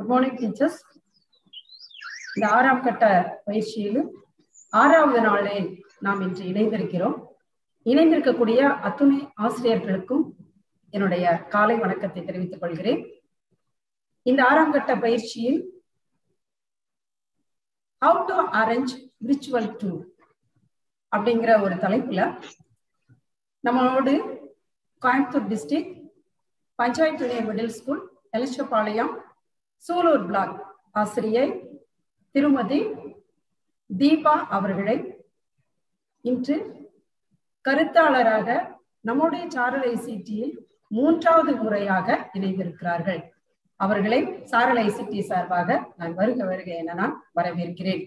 Good morning teachers இந்த ஆறாம் கட்ட பயிற்சியிலும் ஆறாவது நாளில் நாம் இன்று இணைந்திருக்கிறோம் இணைந்திருக்கக்கூடிய அத்துணை ஆசிரியர்களுக்கும் என்னுடைய காலை வணக்கத்தை தெரிவித்துக் கொள்கிறேன் இந்த ஆறாம் கட்ட பயிற்சியில் how to arrange virtual tour அப்படிங்கிற ஒரு தலைப்புல நம்மளோடு Coimbatore district panchayat union middle school Elichapalayam Sulur block ஆசிரியை திருமதி தீபா அவர்களை இன்று கருத்தாளராக நம்முடைய சாரல் ஐசிடியில் மூன்றாவது முறையாக இணைந்திருக்கிறார்கள் அவர்களை சாரல் ஐசிடி சார்பாக நான் வருக வருக என நான் வரவேற்கிறேன்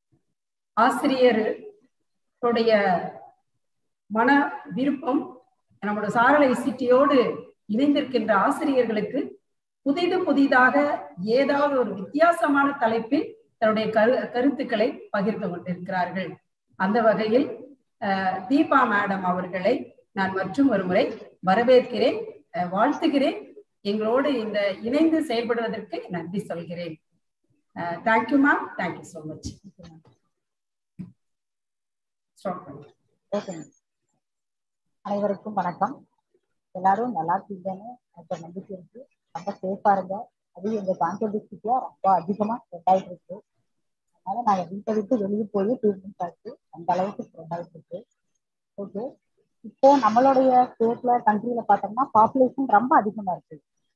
ஆசிரியருடைய மன விருப்பம் நம்முடைய சாரல் ஐசிடியோடு இணைந்திருக்கின்ற ஆசிரியர்களுக்கு புதிது புதிதாக ஏதாவது ஒரு வித்தியாசமான தலைப்பில் தன்னுடைய கரு கருத்துக்களை பகிர்ந்து கொண்டிருக்கிறார்கள் அந்த வகையில் தீபா மேடம் அவர்களை நான் மற்றும் ஒரு முறை வரவேற்கிறேன் வாழ்த்துகிறேன் எங்களோடு இந்த இணைந்து செயல்படுவதற்கு நன்றி சொல்கிறேன் thank you ma'am thank you so much அனைவருக்கும் வணக்கம் எல்லாரும் நல்லா இருக்கீங்கன்னு எனக்கு நம்பிக்கை இருக்கு ரொம்ப சேஃபா இருங்க அது எங்க கான்சர் டிஸ்ட்ரிக்ட்ல ரொம்ப அதிகமா ஸ்ப்ரெட் ஆயிட்டு இருக்கு அதனால நாங்க வீட்டை விட்டு வெளியே போய் ட்ரீட்மெண்ட் ஆச்சு அந்த அளவுக்கு ஸ்ப்ரெட் ஆயிட்டு இருக்கு ஓகே இப்போ நம்மளுடைய ஸ்டேட்ல கண்ட்ரில பார்த்தோம்னா பாப்புலேஷன் ரொம்ப அதிகமா இருக்கு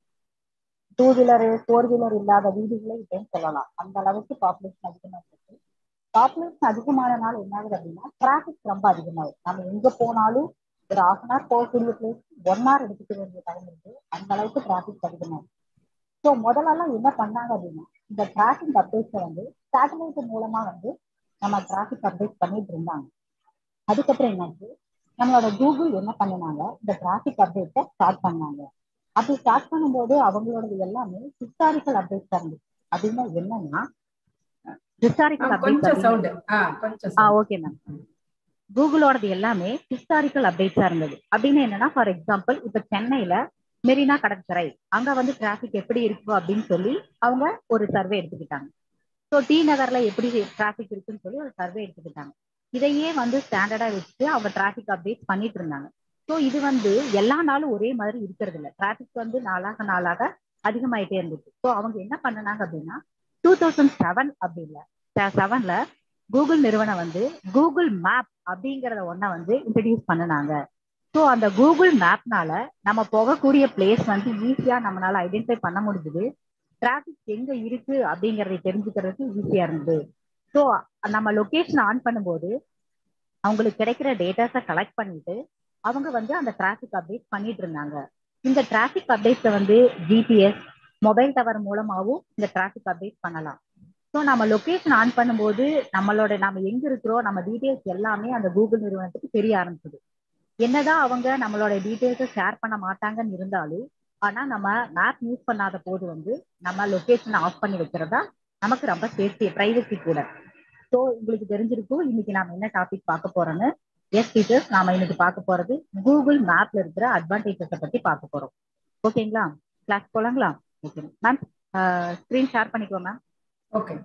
டூ வீலரு ஃபோர் வீலர் இல்லாத வீடுகளே இப்போன்னு சொல்லலாம் அந்த அளவுக்கு பாப்புலேஷன் அதிகமா இருக்கு பாப்புலேஷன் அதிகமானனால என்ன ஆகுது அப்படின்னா டிராபிக் ரொம்ப அதிகமாகுது நம்ம எங்க போனாலும் ஒரு ஹாஃப் அன் ஹவர் போகக்கூடிய பிளேஸ் ஒன் ஹவர் எடுத்துக்க வேண்டிய டைம் இருக்கு அந்த அளவுக்கு டிராபிக் அதிகமாகுது ஸோ முதல்லலாம் என்ன பண்ணாங்க அப்படின்னா இந்த டிராபிக் அப்டேட்ஸை வந்து சேட்டலைட் மூலமா வந்து நம்ம டிராபிக் அப்டேட் பண்ணிட்டு இருந்தாங்க அதுக்கப்புறம் என்னாச்சு நம்மளோட கூகுள் என்ன பண்ணினாங்க இந்த டிராபிக் அப்டேட்டை ஸ்டார்ட் பண்ணாங்க அப்படி ஸ்டார்ட் பண்ணும்போது அவங்களோடது எல்லாமே ஹிஸ்டாரிக்கல் அப்டேட்ஸா இருந்துச்சு அப்படின்னா என்னன்னா ஹிஸ்டாரிக்கல் அப்டேட்ஸ் ஆ ஓகே மேம் கூகுளோடது எல்லாமே ஹிஸ்டாரிக்கல் அப்டேட்ஸா இருந்தது அப்படின்னு என்னன்னா ஃபார் எக்ஸாம்பிள் இப்ப சென்னையில மெரினா கடற்கரை அங்க வந்து டிராபிக் எப்படி இருக்கும் அப்படின்னு சொல்லி அவங்க ஒரு சர்வே எடுத்துக்கிட்டாங்க ஸோ டி நகர்ல எப்படி டிராபிக் இருக்குன்னு சொல்லி ஒரு சர்வே எடுத்துக்கிட்டாங்க இதையே வந்து ஸ்டாண்டர்டா வச்சு அவங்க டிராபிக் அப்டேட் பண்ணிட்டு இருந்தாங்க ஸோ இது வந்து எல்லா நாளும் ஒரே மாதிரி இருக்கிறது இல்லை டிராபிக் வந்து நாளாக நாளாக அதிகமாயிட்டே இருந்துச்சு ஸோ அவங்க என்ன பண்ணனாங்க அப்படின்னா டூ தௌசண்ட் செவன் அப்படி இல்லை செவன்ல கூகுள் நிறுவனம் வந்து கூகுள் மேப் அப்படிங்கிறத ஒன்ன வந்து இன்ட்ரடியூஸ் பண்ணினாங்க ஸோ அந்த கூகுள் மேப்னால நம்ம போகக்கூடிய பிளேஸ் வந்து ஈஸியா நம்மளால ஐடென்டிஃபை பண்ண முடிஞ்சுது டிராபிக் எங்க இருக்கு அப்படிங்கறதை தெரிஞ்சுக்கிறதுக்கு ஈஸியா இருந்தது ஸோ நம்ம லொக்கேஷன் ஆன் பண்ணும்போது அவங்களுக்கு கிடைக்கிற டேட்டாஸை கலெக்ட் பண்ணிட்டு அவங்க வந்து அந்த டிராபிக் அப்டேட் பண்ணிட்டு இருந்தாங்க இந்த டிராபிக் அப்டேட்ஸை வந்து ஜிபிஎஸ் மொபைல் டவர் மூலமாகவும் இந்த டிராபிக் அப்டேட் பண்ணலாம் ஸோ நம்ம லொக்கேஷன் ஆன் பண்ணும்போது நம்மளோட நம்ம எங்க இருக்கிறோம் நம்ம டீட்டெயில்ஸ் எல்லாமே அந்த கூகுள் நிறுவனத்துக்கு தெரிய ஆரம்பிச்சது என்னதான் அவங்க நம்மளோட டீட்டெயில்ஸை ஷேர் பண்ண மாட்டாங்கன்னு இருந்தாலும் ஆனா நம்ம மேப் யூஸ் பண்ணாத போது வந்து நம்ம லொக்கேஷன் ஆஃப் பண்ணி வைக்கிறதா நமக்கு ரொம்ப சேஃப்டி பிரைவசி கூட ஸோ உங்களுக்கு தெரிஞ்சிருக்கும் இன்னைக்கு நாம என்ன டாபிக் பார்க்க போறோம்னு எஸ் டீச்சர்ஸ் நாம இன்னைக்கு பார்க்க போறது கூகுள் மேப்ல இருக்கிற அட்வான்டேஜஸை பத்தி பார்க்க போறோம் ஓகேங்களா கிளாஸ் போலாங்களா ஓகே மேம் ஸ்க்ரீன் ஷேர் பண்ணிக்கோ மேம் ஓகே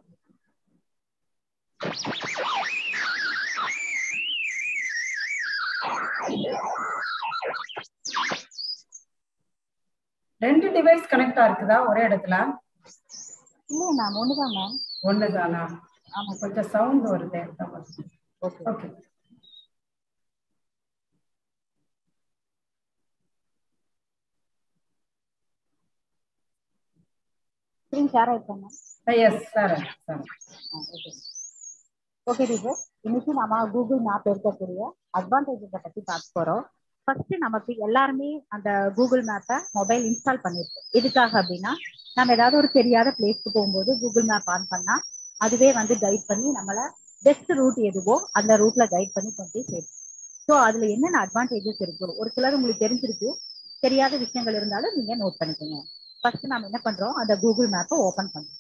ரெண்டு டிவைஸ் கனெக்டா இருக்குதா ஒரே இடத்துல இல்ல மேம் ஒண்ணுதான் மேம் ஒண்ணுதானா ஆமா கொஞ்சம் சவுண்ட் வருது ஓகே ஓகே ஸ்க்ரீன் ஷேர் ஆயிடுச்சா ma'am yes sir sir okay okay teacher இன்னைக்கு நம்ம கூகுள் மேப் இருக்கக்கூடிய அட்வான்டேஜஸை பத்தி பார்க்க போறோம் ஃபர்ஸ்ட் நமக்கு எல்லாருமே அந்த கூகுள் மேப்பை மொபைல் இன்ஸ்டால் பண்ணிருக்கோம் எதுக்காக அப்படின்னா நம்ம ஏதாவது ஒரு தெரியாத பிளேஸ்க்கு போகும்போது கூகுள் மேப் ஆன் பண்ணா அதுவே வந்து கைட் பண்ணி நம்மள பெஸ்ட் ரூட் எதுவோ அந்த ரூட்ல கைட் பண்ணி கொண்டு போய் சேர்க்கும் ஸோ அதுல என்னென்ன அட்வான்டேஜஸ் இருக்கு ஒரு சிலர் உங்களுக்கு தெரிஞ்சிருக்கு தெரியாத விஷயங்கள் இருந்தாலும் நீங்க நோட் பண்ணிக்கோங்க ஃபர்ஸ்ட் நம்ம என்ன பண்றோம் அந்த கூகுள் மேப்பை ஓபன் பண்றோம்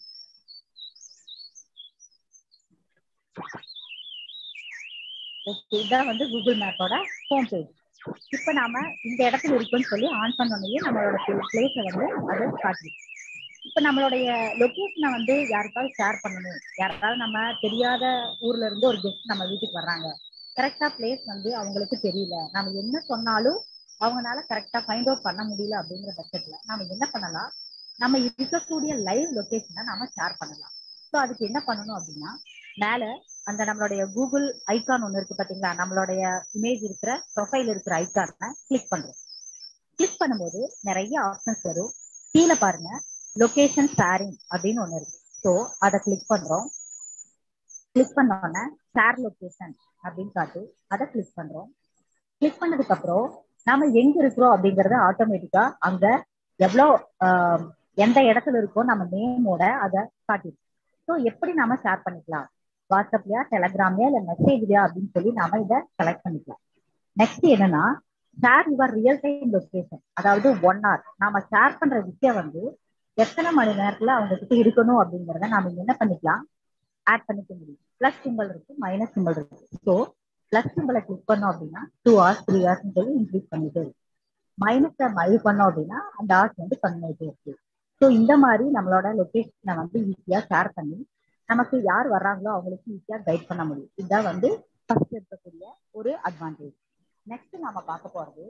இதுதான் வந்து கூகுள் மேப்போட ஹோம் பேஜ் இப்போ நாம இந்த இடத்துல இருக்குன்னு சொல்லி ஆன் பண்ணோடனே நம்மளோட பிளேஸை வந்து அது காட்டுது இப்ப நம்மளுடைய லொகேஷனை வந்து யாருக்காவது ஷேர் பண்ணணும் யாருக்காவது நம்ம தெரியாத ஊர்ல இருந்து ஒரு கெஸ்ட் நம்ம வீட்டுக்கு வர்றாங்க கரெக்டா பிளேஸ் வந்து அவங்களுக்கு தெரியல நம்ம என்ன சொன்னாலும் அவங்களால கரெக்டா ஃபைண்ட் அவுட் பண்ண முடியல அப்படிங்கிற பட்சத்துல நம்ம என்ன பண்ணலாம் நம்ம இருக்கக்கூடிய லைவ் லொகேஷனை நம்ம ஷேர் பண்ணலாம் ஸோ அதுக்கு என்ன பண்ணணும் அப்படின்னா மேல அந்த நம்மளுடைய கூகுள் ஐகான் ஒன்று இருக்கு பாத்தீங்களா நம்மளுடைய இமேஜ் இருக்கிற ப்ரொஃபைல் இருக்கிற ஐகானை கிளிக் பண்றோம் கிளிக் பண்ணும்போது நிறைய ஆப்ஷன்ஸ் வரும் கீழே பாருங்க லொகேஷன் ஷேரிங் அப்படின்னு ஒன்று இருக்கு ஸோ அதை கிளிக் பண்றோம் கிளிக் பண்ண உடனே ஷேர் லொகேஷன் அப்படின்னு காட்டு அதை கிளிக் பண்றோம் கிளிக் பண்ணதுக்கு அப்புறம் நாம எங்க இருக்கிறோம் அப்படிங்கறத ஆட்டோமேட்டிக்கா அங்க எவ்வளோ ஆஹ், எந்த இடத்துல இருக்கோ நம்ம நேமோட அதை காட்டிடும் ஸோ எப்படி நாம ஷேர் பண்ணிக்கலாம் வாட்ஸ்அப்லயா டெலகிராம்லயா இல்ல மெசேஜ்லயா அப்படின்னு சொல்லி நாம இதை செலக்ட் பண்ணிக்கலாம் நெக்ஸ்ட் என்னன்னா share your real time location அதாவது ஒன் hour நாம ஷேர் பண்ற விஷயம் வந்து எத்தனை மணி நேரத்துல அவங்க கிட்ட இருக்கணும் அப்படிங்கறத நாம இங்க என்ன பண்ணிக்கலாம் ஆட் பண்ணிக்க முடியும் பிளஸ் சிம்பிள் இருக்கு மைனஸ் சிம்பிள் இருக்கு ஸோ பிளஸ் சிம்பிளை கிளிக் பண்ணோம் அப்படின்னா டூ ஹவர்ஸ் த்ரீ ஹவர்ஸ் சொல்லி இன்க்ரீஸ் பண்ணிட்டே இருக்கு மைனஸை இது பண்ணோம் அப்படின்னா அந்த ஹவர்ஸ் வந்து கம்மியாயிட்டே இருக்கு ஸோ இந்த மாதிரி நம்மளோட லொகேஷனை வந்து ஈஸியா ஷேர் பண்ணி நமக்கு யார் வர்றாங்களோ அவங்களுக்கு ஈஸியா கைட் பண்ண முடியும் இதுதான் வந்து ஃபர்ஸ்ட் இருக்கக்கூடிய ஒரு அட்வான்டேஜ் நெக்ஸ்ட் நாம பார்க்க போறது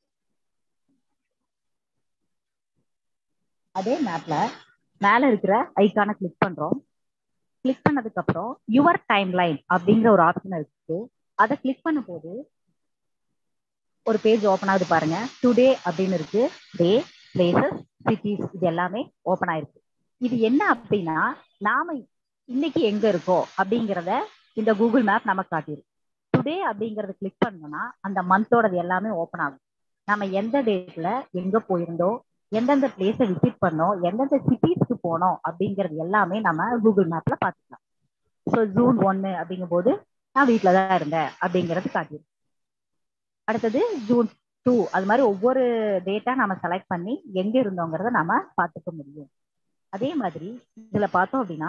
அதே மேப்ல மேல இருக்கிற ஐக்கானை கிளிக் பண்றோம் கிளிக் பண்ணதுக்கு அப்புறம் யுவர் டைம் லைன் அப்படிங்கிற ஒரு ஆப்ஷன் இருக்கு அதை கிளிக் பண்ணும் போது ஒரு பேஜ் ஓப்பன் ஆகுது பாருங்க டுடே அப்படின்னு இருக்கு டே பிளேசஸ் சிட்டிஸ் இது எல்லாமே ஓப்பன் ஆயிருக்கு இது என்ன அப்படின்னா நாம இன்னைக்கு எங்க இருக்கோம் அப்படிங்கிறத இந்த கூகுள் மேப் நமக்கு காட்டிடும் டுடே அப்படிங்கறத கிளிக் பண்ணோம்னா அந்த மந்தோடது எல்லாமே ஓப்பன் ஆகும் நம்ம எந்த டேட்ல எங்க போயிருந்தோம் எந்தெந்த பிளேஸை விசிட் பண்ணோம் எந்தெந்த சிட்டிஸ்க்கு போனோம் அப்படிங்கிறது எல்லாமே நம்ம கூகுள் மேப்ல பாத்துக்கலாம் ஸோ ஜூன் ஒன்னு அப்படிங்கும் போது நான் வீட்டில தான் இருந்தேன் அப்படிங்கிறது காட்டிடும் அடுத்தது ஜூன் டூ அது மாதிரி ஒவ்வொரு டேட்டா நம்ம செலக்ட் பண்ணி எங்க இருந்தோங்கிறத நம்ம பார்த்துக்க முடியும் அதே மாதிரி இதுல பார்த்தோம் அப்படின்னா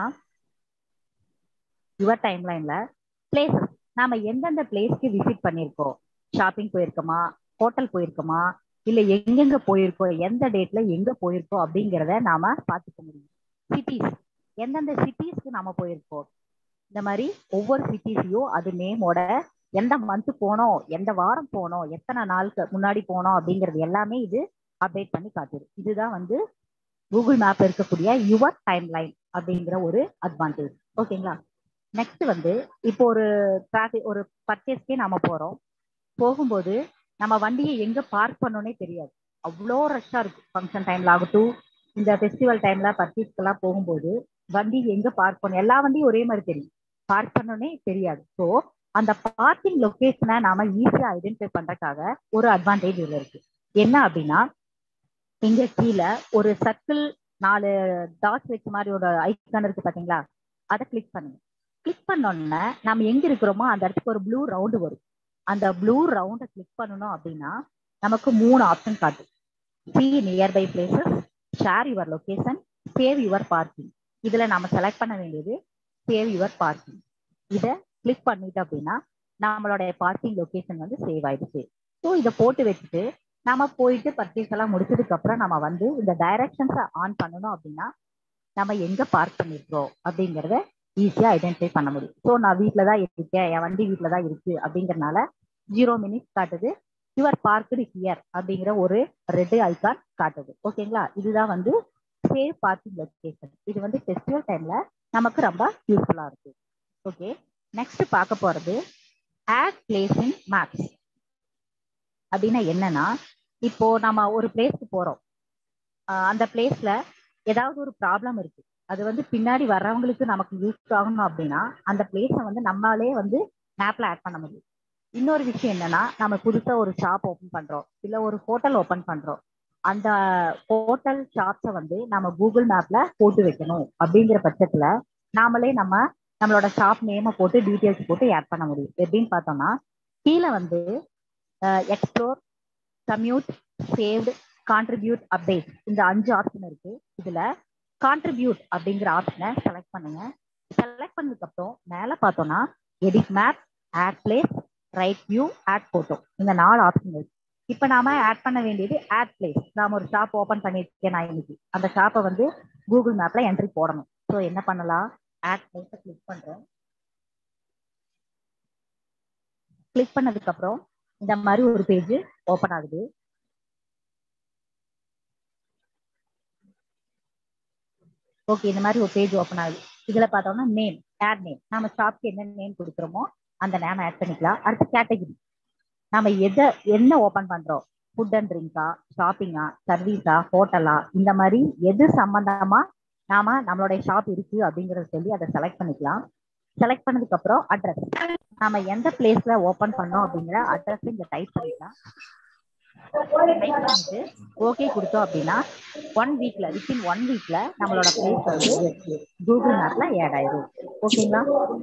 யுவர் டைம் லைன்ல பிளேசஸ் நாம எந்தெந்த பிளேஸ்க்கு விசிட் பண்ணியிருக்கோம் ஷாப்பிங் போயிருக்கோமா ஹோட்டல் போயிருக்கோமா இல்ல எங்கெங்க போயிருக்கோம் எந்த டேட்ல எங்க போயிருக்கோம் அப்படிங்கிறத நாம பார்த்துக்க முடியும் சிட்டிஸ் எந்தெந்த சிட்டிஸ்க்கு நாம போயிருக்கோம் இந்த மாதிரி ஒவ்வொரு சிட்டிஸையும் அது நேமோட எந்த மந்த் போனோம் எந்த வாரம் போனோம் எத்தனை நாளுக்கு முன்னாடி போனோம் அப்படிங்கிறது எல்லாமே இது அப்டேட் பண்ணி காட்டுது இதுதான் வந்து கூகுள் மேப் இருக்கக்கூடிய யுவர் டைம் லைன் அப்படிங்கிற ஒரு அட்வான்டேஜ் ஓகேங்களா நெக்ஸ்ட் வந்து இப்போ ஒரு டிராஃபிக் ஒரு பர்ச்சேஸ்க்கே நாம போறோம் போகும்போது நம்ம வண்டியை எங்க பார்க் பண்ணோன்னே தெரியாது அவ்வளோ ரஷ்ஷா இருக்கு ஃபங்க்ஷன் டைம்ல ஆகட்டும் இந்த ஃபெஸ்டிவல் டைம்ல பர்ச்சேஸ்க்கெல்லாம் போகும்போது வண்டி எங்க பார்க் பண்ணணும் எல்லா வண்டியும் ஒரே மாதிரி தெரியும் பார்க் பண்ணோன்னே தெரியாது ஸோ அந்த பார்க்கிங் லொகேஷனை நாம ஈஸியா ஐடென்டிஃபை பண்றதுக்காக ஒரு அட்வான்டேஜ் இதுல இருக்கு என்ன அப்படின்னா இங்க கீழே ஒரு சர்க்கிள் நாலு டாட்ஸ் வச்ச மாதிரி ஒரு ஐக்கான் இருக்கு பாத்தீங்களா அதை கிளிக் பண்ணுங்க கிளிக் பண்ணோன்னே நம்ம எங்க இருக்கிறோமோ அந்த இடத்துக்கு ஒரு ப்ளூ ரவுண்டு வரும் அந்த ப்ளூ ரவுண்டை கிளிக் பண்ணணும் அப்படின்னா நமக்கு மூணு ஆப்ஷன் காட்டும் see nearby places share your location save your parking இதுல நம்ம செலக்ட் பண்ண வேண்டியது சேவ் யுவர் பார்க்கிங் இதை கிளிக் பண்ணிட்டு அப்படின்னா நம்மளுடைய பார்க்கிங் லொகேஷன் வந்து சேவ் ஆயிடுச்சு ஸோ இதை போட்டு வச்சுட்டு நம்ம போயிட்டு பர்ச்சேஸ் எல்லாம் முடிச்சதுக்கு அப்புறம் நம்ம வந்து இந்த டைரக்ஷன்ஸை ஆன் பண்ணணும் அப்படின்னா நம்ம எங்க பார்க் பண்ணிருக்கோம் அப்படிங்கிறத ஈஸியா ஐடென்டிஃபை பண்ண முடியும் ஸோ நான் வீட்டில் தான் இருக்கேன் என் வண்டி வீட்டில் தான் இருக்கு அப்படிங்கறனால ஜீரோ மினிட்ஸ் காட்டுது யுவர் பார்க்குடு ஹியர் அப்படிங்கிற ஒரு ரெட் ஐகான் காட்டுது ஓகேங்களா இதுதான் வந்து சேவ் பார்க்கிங் லொகேஷன் இது வந்து ஃபெஸ்டிவல் டைம்ல நமக்கு ரொம்ப யூஸ்ஃபுல்லா இருக்கு ஓகே நெக்ஸ்ட் பார்க்க போறது ஆட் பிளேசிங் மேப்ஸ் அப்படின்னா என்னன்னா இப்போ நம்ம ஒரு பிளேஸ்க்கு போறோம் ஆஹ் அந்த பிளேஸ்ல ஏதாவது ஒரு ப்ராப்ளம் இருக்கு அது வந்து பின்னாடி வர்றவங்களுக்கு நமக்கு யூஸ் ஆகணும் அப்படின்னா அந்த பிளேஸை வந்து நம்மளாலே வந்து மேப்ல ஆட் பண்ண முடியும் இன்னொரு விஷயம் என்னன்னா நம்ம புதுசா ஒரு ஷாப் ஓபன் பண்றோம் இல்ல ஒரு ஹோட்டல் ஓபன் பண்றோம் அந்த ஹோட்டல் ஷாப்ஸை வந்து நம்ம கூகுள் மேப்ல போட்டு வைக்கணும் அப்படிங்கிற பட்சத்துல நாமளே நம்ம நம்மளோட ஷாப் நேமை போட்டு டீட்டெயில்ஸ் போட்டு ஆட் பண்ண முடியும் எப்படின்னு பார்த்தோம்னா கீழே வந்து explore commute saved contribute update இந்த அஞ்சு ஆப்ஷன் இருக்கு இதுல கான்ட்ரிபியூட் அப்படிங்கிற ஆப்ஷனை செலக்ட் பண்ணுங்க செலக்ட் பண்ணதுக்கு அப்புறம் மேல பார்த்தோம்னா edit map add place write view add photo இந்த நாலு ஆப்ஷன் இருக்கு இப்போ நாம ஆட் பண்ண வேண்டியது ஆட் பிளேஸ் நாம ஒரு ஷாப் ஓபன் பண்ணியிருக்கேன் நான் இன்னைக்கு அந்த ஷாப்பை வந்து கூகுள் மேப்ல என்ட்ரி போடணும் ஸோ என்ன பண்ணலாம் ஆட் பிளேஸை கிளிக் பண்றோம் கிளிக் பண்ணதுக்கு அப்புறம் இந்த மாதிரி ஒரு பேஜ் ஓபன் ஆகுது ஓகே இந்த மாதிரி ஒரு பேஜ் ஓப்பன் ஆகுது இதுல பார்த்தோம்னா நேம் ஆட் நேம் நம்ம ஷாப்க்கு என்ன நேம் கொடுக்குறோமோ அந்த நேம் ஆட் பண்ணிக்கலாம் அடுத்து கேட்டகரி நம்ம எதை என்ன ஓப்பன் பண்றோம் ஃபுட் அண்ட் ட்ரிங்கா ஷாப்பிங்கா சர்வீஸா ஹோட்டலா இந்த மாதிரி எது சம்பந்தமா நாம நம்மளுடைய ஷாப் இருக்கு அப்படிங்கறத சொல்லி அதை செலக்ட் பண்ணிக்கலாம் செலக்ட் பண்ணதுக்கு அப்புறம் அட்ரஸ் நாம எந்த பிளேஸ்ல ஓபன் பண்ணோம் அப்படிங்கிற அட்ரஸ் இங்க டைப் பண்ணிக்கலாம் டைப் பண்ணிட்டு ஓகே கொடுத்தோம் அப்படின்னா ஒன் வீக்ல வித்தின் ஒன் வீக்ல நம்மளோட பிளேஸ் வந்து கூகுள் மேப்ல ஆட் ஆயிடும் ஓகேங்களா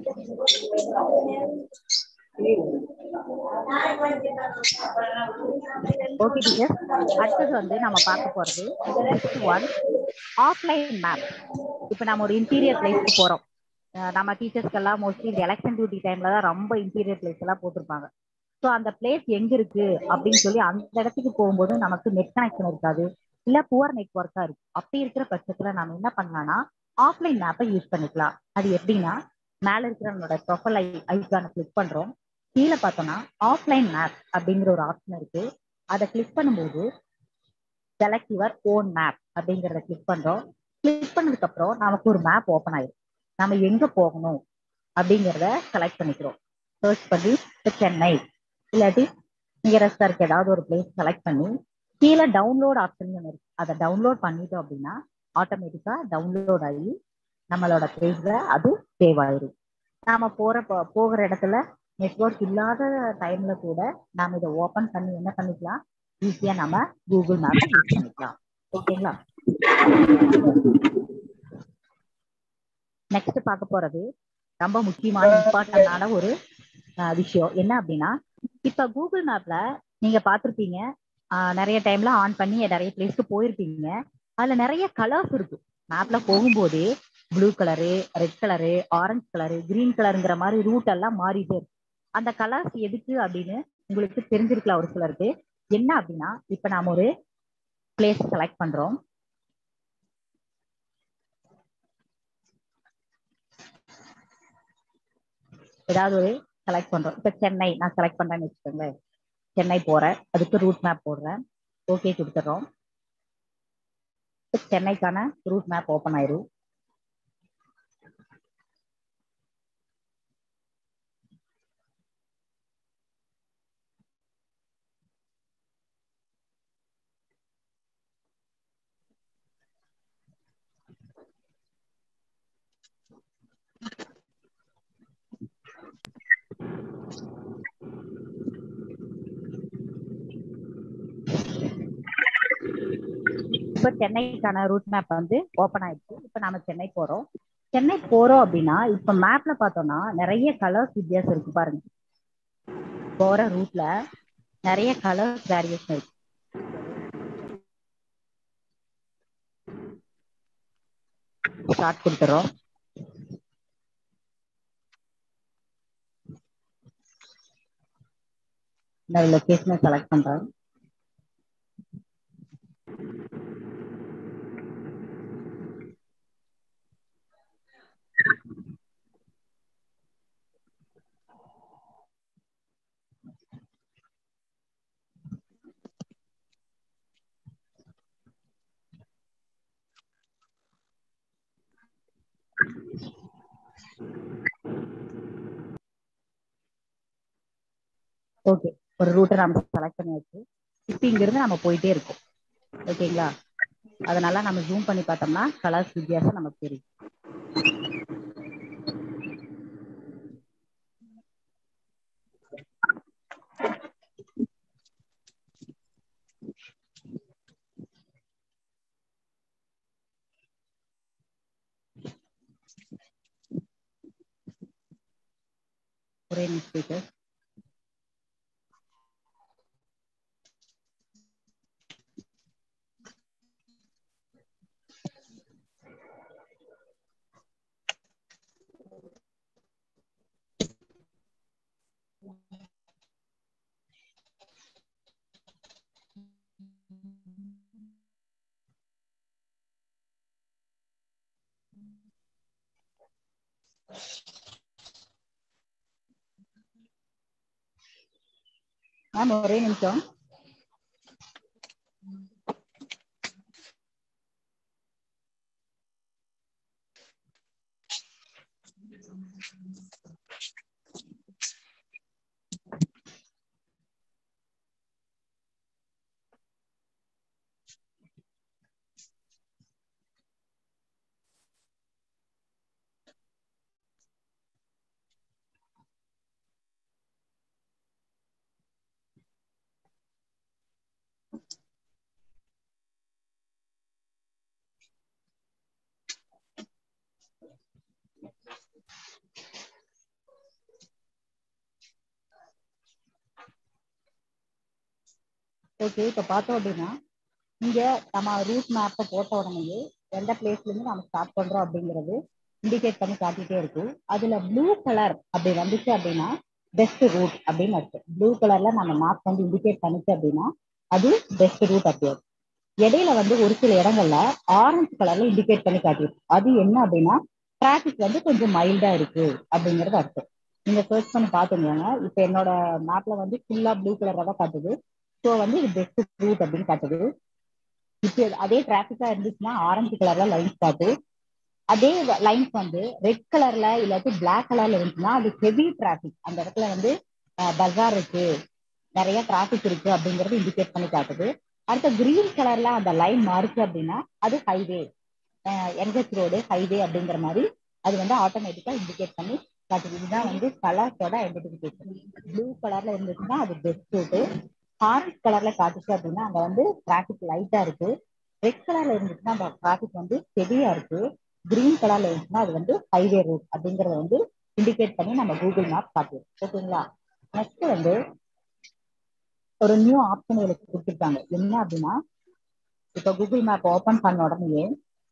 ஓகே டீச்சர் அடுத்தது வந்து நம்ம பார்க்க போறது ஒன் ஆஃப்லைன் மேப் இப்போ நம்ம ஒரு இன்டீரியர் பிளேஸ்க்கு போறோம் அஹ் நம்ம டீச்சர்ஸ்க்கெல்லாம் மோஸ்ட்லி இந்த எலெக்ஷன் டியூட்டி டைம்ல தான் ரொம்ப இன்டீரியர் பிளேஸ் எல்லாம் போட்டிருப்பாங்க ஸோ அந்த பிளேஸ் எங்க இருக்கு அப்படின்னு சொல்லி அந்த இடத்துக்கு போகும்போது நமக்கு நெட் கனெக்ஷன் இருக்காது இல்ல புவர் நெட்ஒர்க்கா இருக்கு அப்படி இருக்கிற பட்சத்துல நம்ம என்ன பண்ணலாம்னா ஆஃப்லைன் மேப்பை யூஸ் பண்ணிக்கலாம் அது எப்படின்னா மேல இருக்கிற நம்மளோட ப்ரொஃபைல் ஐக்கானை கிளிக் பண்றோம் கீழே பார்த்தோம்னா ஆஃப்லைன் மேப் அப்படிங்கிற ஒரு ஆப்ஷன் இருக்கு அதை கிளிக் பண்ணும்போது செலக்ட் யுவர் ஓன் மேப் அப்படிங்கிறத கிளிக் பண்றோம் கிளிக் பண்ணதுக்கு அப்புறம் நமக்கு ஒரு மேப் ஓப்பன் ஆயிடும் நம்ம எங்க போகணும் அப்படிங்கிறத செலக்ட் பண்ணிக்கிறோம் சர்ச் பண்ணி இப்ப சென்னை இல்லாட்டி நியரஸ்டா இருக்க ஏதாவது ஒரு பிளேஸ் செலக்ட் பண்ணி கீழே டவுன்லோட் ஆப்ஷன் ஒன்று இருக்கு அதை டவுன்லோட் பண்ணிட்டோம் அப்படின்னா ஆட்டோமேட்டிக்கா டவுன்லோட் ஆகி நம்மளோட பேஜ்ல அது சேவ் ஆயிரும் நாம போற போ- போகிற இடத்துல நெட்வொர்க் இல்லாத டைம்ல கூட நாம இதை ஓபன் பண்ணி என்ன பண்ணிக்கலாம் ஈஸியா நம்ம கூகுள் மேப் யூஸ் பண்ணிக்கலாம் ஓகேங்களா நெக்ஸ்ட் பார்க்க போறது ரொம்ப முக்கியமான இம்பார்ட்டன்டான ஒரு அஹ், விஷயம் என்ன அப்படின்னா இப்ப கூகுள் மேப்ல நீங்க பார்த்திருப்பீங்க ஆஹ், நிறைய டைம்ல ஆன் பண்ணி நிறைய பிளேஸ்க்கு போயிருப்பீங்க அதுல நிறைய கலர்ஸ் இருக்கு மேப்ல போகும்போதே blue colour red colour orange colour green கலருங்கிற மாதிரி ரூட் எல்லாம் மாறிட்டே இருக்கு அந்த கலர்ஸ் எதுக்கு அப்படின்னு உங்களுக்கு தெரிஞ்சிருக்கலாம் ஒரு சிலருக்கு என்ன அப்படின்னா இப்ப நாம ஒரு பிளேஸ் செலக்ட் பண்றோம் ஏதாவது ஒரு செலக்ட் பண்றோம் இப்ப சென்னை நான் செலக்ட் பண்றேன்னு வச்சுக்கோங்களேன் சென்னை போறேன் அதுக்கு ரூட் மேப் போடுறேன் ஓகே கொடுத்துட்றோம் இப்ப சென்னைக்கான ரூட் மேப் ஓப்பன் ஆயிரும் இப்ப சென்னைக்கான ரூட் மேப் வந்து ஓப்பன் ஆயிடுச்சு இப்ப நாம சென்னை போறோம் சென்னை போறோம் அப்படின்னா இப்ப மேப்ல பார்த்தோம்னா நிறைய கலர்ஸ் வித்தியாசம் இருக்கு பாருங்க போற ரூட்ல நிறைய கலர்ஸ் வேரியேஷன் இருக்கு ஸ்டார்ட் கொடுத்துறோம் இந்த லொகேஷனை செலக்ட் பண்றேன் ஓகே ஒரு ரூட்டை நம்ம செலக்ட் பண்ணியாச்சு இப்போ இங்கிருந்து நம்ம போயிட்டே இருக்கோம் ஓகேங்களா அதனால நம்ம ஜூம் பண்ணி பார்த்தோம்னா கலர்ஸ் வித்தியாசம் நமக்கு தெரியும் ஒரே மிஸ்டேக் மேம் ஒரே நிமிஷம் ஓகே இப்ப பார்த்தோம் அப்படின்னா இங்க நம்ம ரூட் மேப்பை போட்ட உடனேயே எந்த பிளேஸ்ல இருந்து நம்ம ஸ்டார்ட் பண்றோம் அப்படிங்கிறது இண்டிகேட் பண்ணி காட்டிட்டே இருக்கு அதுல ப்ளூ கலர் அப்படி வந்துச்சு அப்படின்னா பெஸ்ட் ரூட் அப்படின்னு அர்த்தம் ப்ளூ கலர்ல நம்ம மேப் வந்து இண்டிகேட் பண்ணிச்சு அப்படின்னா அது பெஸ்ட் ரூட் அப்படி இடையில வந்து ஒரு சில இடங்கள்ல ஆரஞ்சு கலர்ல இண்டிகேட் பண்ணி காட்டியிருக்கு அது என்ன அப்படின்னா டிராபிக் வந்து கொஞ்சம் மைல்டா இருக்கு அப்படிங்கிறது அர்த்தம் நீங்க சர்ச் பண்ணி பாத்துக்கோங்க இப்ப என்னோட மேப்ல வந்து ஃபுல்லா ப்ளூ கலர்ல தான் காட்டுது ஸோ வந்து இது பெஸ்ட் ரூட் அப்படின்னு காட்டுது இப்போ அதே டிராபிக்கா இருந்துச்சுன்னா ஆரஞ்சு கலர்ல லைன்ஸ் காட்டு அதே லைன்ஸ் வந்து ரெட் கலர்ல இல்லாட்டி பிளாக் கலர்ல இருந்துச்சுன்னா அது ஹெவி டிராபிக் அந்த இடத்துல வந்து பஜார் இருக்கு நிறைய டிராபிக் இருக்கு அப்படிங்கறது இண்டிகேட் பண்ணி காட்டுது அடுத்த கிரீன் கலர்ல அந்த லைன் மாறுச்சு அப்படின்னா அது ஹைவே என்ஹெச் ரோடு ஹைவே அப்படிங்கிற மாதிரி அது வந்து ஆட்டோமேட்டிக்கா இண்டிகேட் பண்ணி காட்டுது இதுதான் வந்து கலர்ஸோட ஐடென்டிபிகேஷன் ப்ளூ கலர்ல இருந்துச்சுன்னா அது பெஸ்ட் ரூட்டு ஆரஞ்சு கலர்ல காட்டுச்சு அப்படின்னா அங்க வந்து டிராபிக் லைட்டா இருக்கு ரெட் கலர்ல இருந்துச்சுன்னா அந்த டிராபிக் வந்து ஹெவியா இருக்கு கிரீன் கலர்ல இருந்துச்சுன்னா அது வந்து ஹைவே ரூட் அப்படிங்கறத வந்து இண்டிகேட் பண்ணி நம்ம கூகுள் மேப் காட்டுவோம் ஓகேங்களா நெக்ஸ்ட் வந்து ஒரு நியூ ஆப்ஷன் இதுல கொடுத்துருக்காங்க என்ன அப்படின்னா இப்ப கூகுள் மேப் ஓபன் பண்ண உடனேயே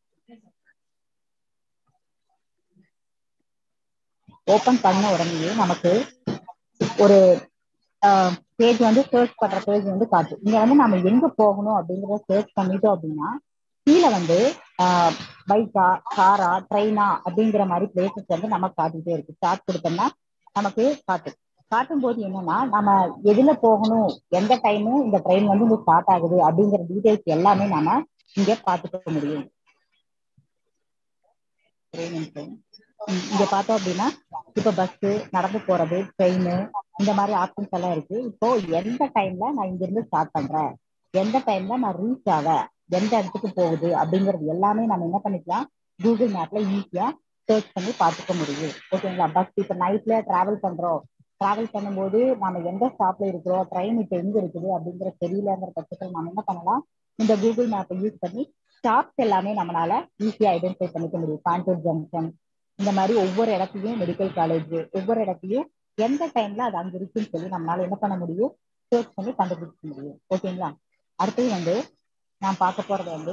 ஓபன் பண்ண உடனேயே நமக்கு ஒரு பேஜ் வந்து சர்ச் பண்ற பேஜ் வந்து காட்டு இங்க வந்து நம்ம எங்க போகணும் அப்படிங்கறத சர்ச் பண்ணிட்டோம் அப்படின்னா கீழே வந்து பைக்கா காரா ட்ரெயினா அப்படிங்கிற மாதிரி பிளேசஸ் வந்து நம்ம காட்டிட்டே இருக்கு ஸ்டார்ட் கொடுத்தோம்னா நமக்கு காட்டு காட்டும் போது என்னன்னா நம்ம எதுல போகணும் எந்த டைமும் இந்த ட்ரெயின் வந்து இங்க ஸ்டார்ட் ஆகுது அப்படிங்கிற டீடைல்ஸ் எல்லாமே நாம இங்க பாத்துக்க முடியும் இங்க பார்த்தோம் அப்படின்னா இப்ப பஸ் நடந்து போறது ட்ரெயின் இந்த மாதிரி ஆப்ஷன்ஸ் எல்லாம் இருக்கு இப்போ எந்த டைம்ல நான் இங்க இருந்து ஸ்டார்ட் பண்றேன் எந்த டைம்ல நான் ரீச் ஆவேன் எந்த இடத்துக்கு போகுது அப்படிங்கறது எல்லாமே நம்ம என்ன பண்ணிக்கலாம் கூகுள் மேப்ல ஈஸியா சர்ச் பண்ணி பார்த்துக்க முடியும் ஓகேங்களா பஸ் இப்ப நைட்ல டிராவல் பண்றோம் டிராவல் பண்ணும்போது நம்ம எந்த ஸ்டாப்ல இருக்கிறோம் ட்ரெயின் இப்ப எங்க இருக்குது அப்படிங்கிற தெரியலங்கிற பட்சத்தில் நம்ம என்ன பண்ணலாம் இந்த கூகுள் மேப்பை யூஸ் பண்ணி ஸ்டாப்ஸ் எல்லாமே நம்மளால ஈஸியா ஐடென்டிஃபை பண்ணிக்க முடியும் கான்டூர் ஜங்ஷன் இந்த மாதிரி ஒவ்வொரு இடத்துலயும் மெடிக்கல் காலேஜ் ஒவ்வொரு இடத்துலயும் எந்த டைம்ல அது அங்க இருக்குன்னு சொல்லி நம்மளால என்ன பண்ண முடியும் சர்ச் பண்ணி கண்டுபிடிக்க முடியும் ஓகேங்களா அடுத்தது வந்து நான் பார்க்க போறது வந்து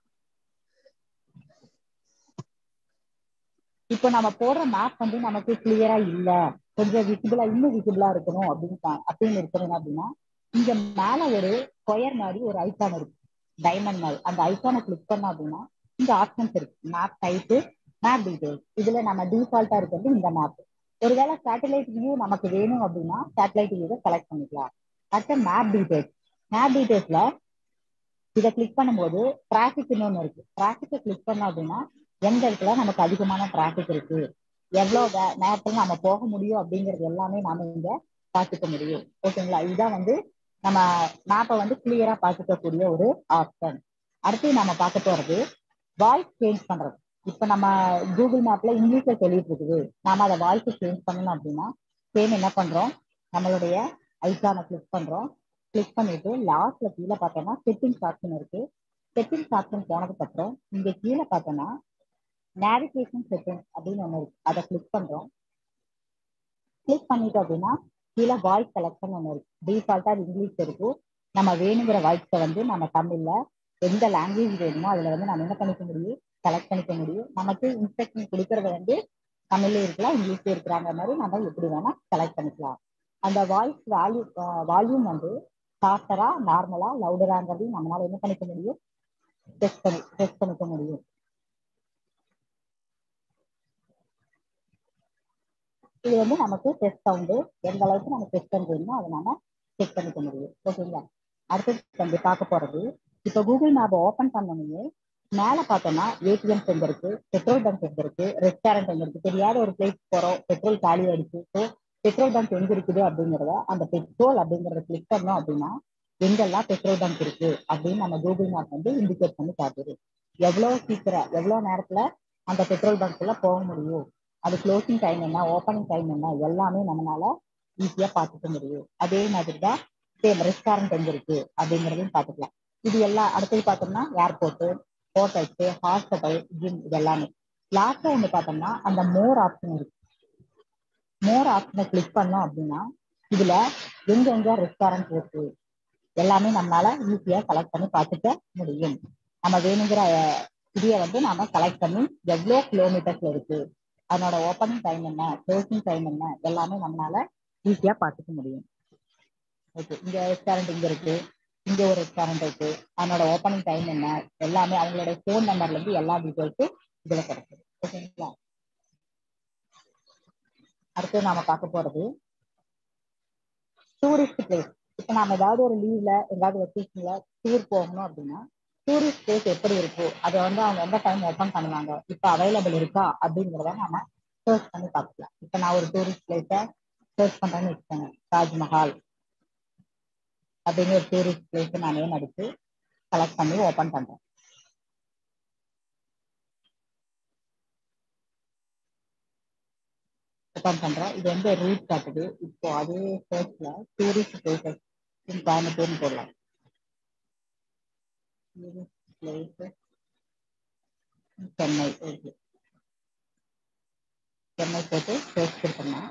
இப்போ நம்ம போடுற மேப் வந்து நமக்கு கிளியரா இல்ல கொஞ்சம் விசிபிளா இன்னும் விசிபிளா இருக்கணும் அப்படின்னு அப்படின்னு இருக்கணும் அப்படின்னா இங்க மேல ஒரு ஸ்கொயர் மாதிரி ஒரு ஐக்கான் இருக்கு டைமண்ட் மாதிரி அந்த ஐக்கானை கிளிக் பண்ணோம் அப்படின்னா இந்த ஆப்ஷன்ஸ் இருக்கு மேப் டைப்பு மேப் டீடைல்ஸ் இதுல நம்ம டிஃபால்ட்டா இருக்கிறது இந்த மேப் ஒருவேளை சேட்டலைட் வியூ நமக்கு வேணும் அப்படின்னா சேட்டலைட் வியூவை செலக்ட் பண்ணிக்கலாம் அடுத்த மேப் டீடைல்ஸ் மேப் டீடைல்ஸ்ல இதை கிளிக் பண்ணும்போது டிராபிக் இன்னொன்னு இருக்கு டிராபிக்கை கிளிக் பண்ணோம் அப்படின்னா எந்த இடத்துல நமக்கு அதிகமான டிராபிக் இருக்கு எவ்வளவு நேரத்துல நம்ம போக முடியும் அப்படிங்கறது எல்லாமே நாம இங்க பார்த்துக்க முடியும் ஓகேங்களா இதுதான் வந்து நம்ம மேப்பை வந்து கிளியரா பார்த்துக்கக்கூடிய ஒரு ஆப்ஷன் அடுத்து நம்ம பார்க்க போறது வாய்ஸ் சேஞ்ச் பண்றது இப்ப நம்ம கூகுள் மேப்ல இங்கிலீஷ்ல சொல்லிட்டு இருக்குது நாம அதை வாய்ஸ் சேஞ்ச் பண்ணணும் அப்படின்னா சேம் என்ன பண்றோம் நம்மளுடைய ஐக்கானை கிளிக் பண்றோம் கிளிக் பண்ணிட்டு லாஸ்ட்ல கீழே பார்த்தோம்னா செட்டிங்ஸ் ஆப்ஷன் இருக்கு செட்டிங்ஸ் ஆப்ஷன் போனதுக்கு அப்புறம் இங்க கீழே பார்த்தோம்னா நேவிகேஷன் செட்டிங்ஸ் அப்படின்னு ஒன்று இருக்கு அதை கிளிக் பண்றோம் கிளிக் பண்ணிட்டோம் அப்படின்னா கீழே வாய்ஸ் செலக்ஷன் ஒன்று இருக்கு டிஃபால்ட்டா அது இங்கிலீஷ் இருக்கும் நம்ம வேணுங்கிற வாய்ஸை வந்து நம்ம தமிழ்ல எந்த லாங்குவேஜ் வேணுமோ அதுல வந்து நம்ம என்ன பண்ணிக்க முடியும் செலக்ட் பண்ணிக்க முடியும் நமக்கு இன்ஸ்ட்ரக்ஷன் கொடுக்கறத வந்து தமிழ்ல இருக்கலாம் இங்கிலீஷ்ல இருக்கிறாங்க மாதிரி நம்ம எப்படி வேணா செலக்ட் பண்ணிக்கலாம் அந்த வாய்ஸ் வேல்யூ வால்யூம் வந்து சாஃப்டரா நார்மலா லவுடராங்கிறதையும் நம்மளால என்ன பண்ணிக்க முடியும் டெஸ்ட் பண்ணி டெஸ்ட் பண்ணிக்க முடியும் இது வந்து நமக்கு டெஸ்ட் சவுண்டு எந்த அளவுக்கு நம்ம டெஸ்ட் பண்ணுறோமோ அதை நம்ம செக் பண்ணிக்க முடியும் ஓகேங்களா அடுத்தது வந்து பார்க்க போறது இப்போ கூகுள் மேப் ஓபன் பண்ணணுமே மேல பார்த்தோம்னா ஏடிஎம் எங்க இருக்கு பெட்ரோல் பங்க் எங்க இருக்கு ரெஸ்டாரண்ட் எங்க இருக்கு தெரியாத ஒரு பிளேஸ் போறோம் பெட்ரோல் காலி ஆயிடுச்சு ஸோ பெட்ரோல் பங்க் எங்க இருக்குது அப்படிங்கிறத அந்த பெட்ரோல் அப்படிங்கறத கிளிக் பண்ணோம் அப்படின்னா எங்கெல்லாம் பெட்ரோல் பங்க் இருக்கு அப்படின்னு நம்ம கூகுள் மேப் வந்து இண்டிகேட் பண்ணி காட்டுது எவ்வளவு சீக்கிரம் எவ்வளவு நேரத்துல அந்த பெட்ரோல் பங்க்ல போக முடியும் அது க்ளோசிங் டைம் என்ன ஓப்பனிங் டைம் என்ன எல்லாமே நம்மளால ஈஸியா பார்த்துக்க முடியும் அதே மாதிரி தான் சேம் ரெஸ்டாரண்ட் எங்க இருக்கு அப்படிங்கறதையும் பார்த்துக்கலாம் இது எல்லாம் அடுத்தது பார்த்தோம்னா ஏர்போர்ட் ஹோட்டல்ஸ் ஹாஸ்பிட்டல் ஜிம் இது எல்லாமே லாஸ்ட்ல ஒன்று பார்த்தோம்னா அந்த மோர் ஆப்ஷன் இருக்கு மோர் ஆப்ஷனை கிளிக் பண்ணோம் அப்படின்னா இதுல எங்க எங்க ரெஸ்டாரண்ட் இருக்கு எல்லாமே நம்மளால ஈஸியா செலக்ட் பண்ணி பார்த்துக்க முடியும் நம்ம வேணுங்கிற இதைய வந்து நாம செலக்ட் பண்ணி எவ்வளோ கிலோமீட்டர்ஸ்ல இருக்கு அதனோட ஓப்பனிங் டைம் என்ன க்ளோசிங் டைம் என்ன எல்லாமே நம்மளால ஈஸியா பார்த்துக்க முடியும் ஓகே இங்க ரெஸ்டாரண்ட் இங்க இருக்கு இங்க ஒரு ரெஸ்டாரண்ட் இருக்கு அதனோட ஓப்பனிங் டைம் என்ன எல்லாமே அவங்களோட ஃபோன் நம்பர்ல இருந்து எல்லா டீட்டெயில்ஸும் இதுல கிடைக்குது ஓகேங்களா அடுத்து நாம பார்க்க போறது டூரிஸ்ட் பிளேஸ் இப்போ நாம ஏதாவது ஒரு லீவ்ல ஏதாவது வெக்கேஷன்ல டூர் போகணும் அப்படின்னா டூரிஸ்ட் பிளேஸ் எப்படி இருக்கு அதை வந்து அவங்க எந்த டைம் ஓப்பன் பண்ணுவாங்க இப்போ அவைலபிள் இருக்கா அப்படிங்கிறத நாம சர்ச் பண்ணி பார்க்கலாம் இப்போ நான் ஒரு டூரிஸ்ட் பிளேஸை சர்ச் பண்றேன்னு வச்சுக்கோங்க தாஜ்மஹால் அப்படின்னு ஒரு டூரிஸ்ட் பிளேஸ் நான் நேம் அடிச்சு செலக்ட் பண்ணி ஓப்பன் பண்றேன் ஓப்பன் பண்றேன் இது வந்து ரூட் காட்டுது இப்போ அதே சர்ச்ல டூரிஸ்ட் பிளேசஸ் கோயம்புத்தூர்னு போடலாம் tourist places Chennai okay Chennai போட்டு சர்ச் கொடுத்தோம்னா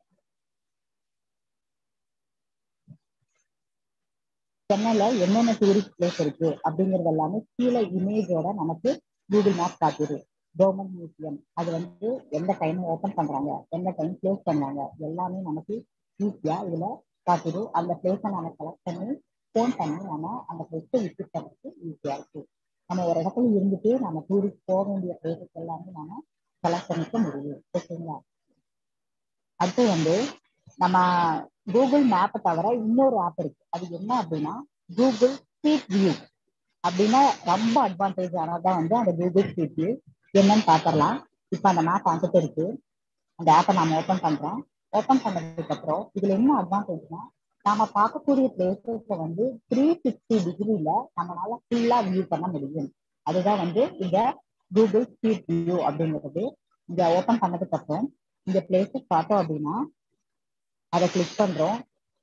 சென்னையில என்னென்ன டூரிஸ்ட் பிளேஸ் இருக்கு அப்படிங்கறது எல்லாமே கீழே இமேஜோட நமக்கு கூகுள் மேப் காட்டுது கவர்மெண்ட் மியூசியம் அது வந்து எந்த டைம் ஓப்பன் பண்றாங்க எந்த டைம் க்ளோஸ் பண்ணாங்க எல்லாமே நமக்கு ஈஸியா இதுல காட்டுது அந்த பிளேஸை நம்ம செலக்ட் பண்ணி ஃபோன் பண்ணி நம்ம அந்த பிளேஸை விசிட் பண்ணுறதுக்கு ஈஸியா இருக்கு நம்ம ஒரு இடத்துல இருந்துட்டு நம்ம டூரிஸ்ட் போக வேண்டிய பிளேசஸ் எல்லாமே நம்ம செலக்ட் பண்ணிக்க முடியும் ஓகேங்களா அடுத்து வந்து நம்ம கூகுள் மேப்பை தவிர இன்னொரு ஆப் இருக்கு அது என்ன அப்படின்னா கூகுள் ஸ்ட்ரீட் வியூ அப்படின்னா ரொம்ப அட்வான்டேஜ் ஆனதான் வந்து அந்த கூகுள் ஸ்ட்ரீட் வியூ என்னன்னு பார்த்துடலாம் இப்போ அந்த மேப் வந்துட்டு இருக்கு அந்த ஆப்பை நாம ஓப்பன் பண்றோம் ஓப்பன் பண்ணதுக்கு அப்புறம் இதுல என்ன அட்வான்டேஜ்னா நாம பார்க்கக்கூடிய பிளேசஸ்ல வந்து த்ரீ சிக்ஸ்டி டிகிரில நம்மளால ஃபுல்லா வியூ பண்ண முடியும் அதுதான் வந்து இந்த கூகுள் ஸ்ட்ரீட் வியூ அப்படிங்கிறது இங்க ஓப்பன் பண்ணதுக்கு அப்புறம் இந்த பிளேசஸ் பார்த்தோம் அப்படின்னா அதை கிளிக் பண்றோம்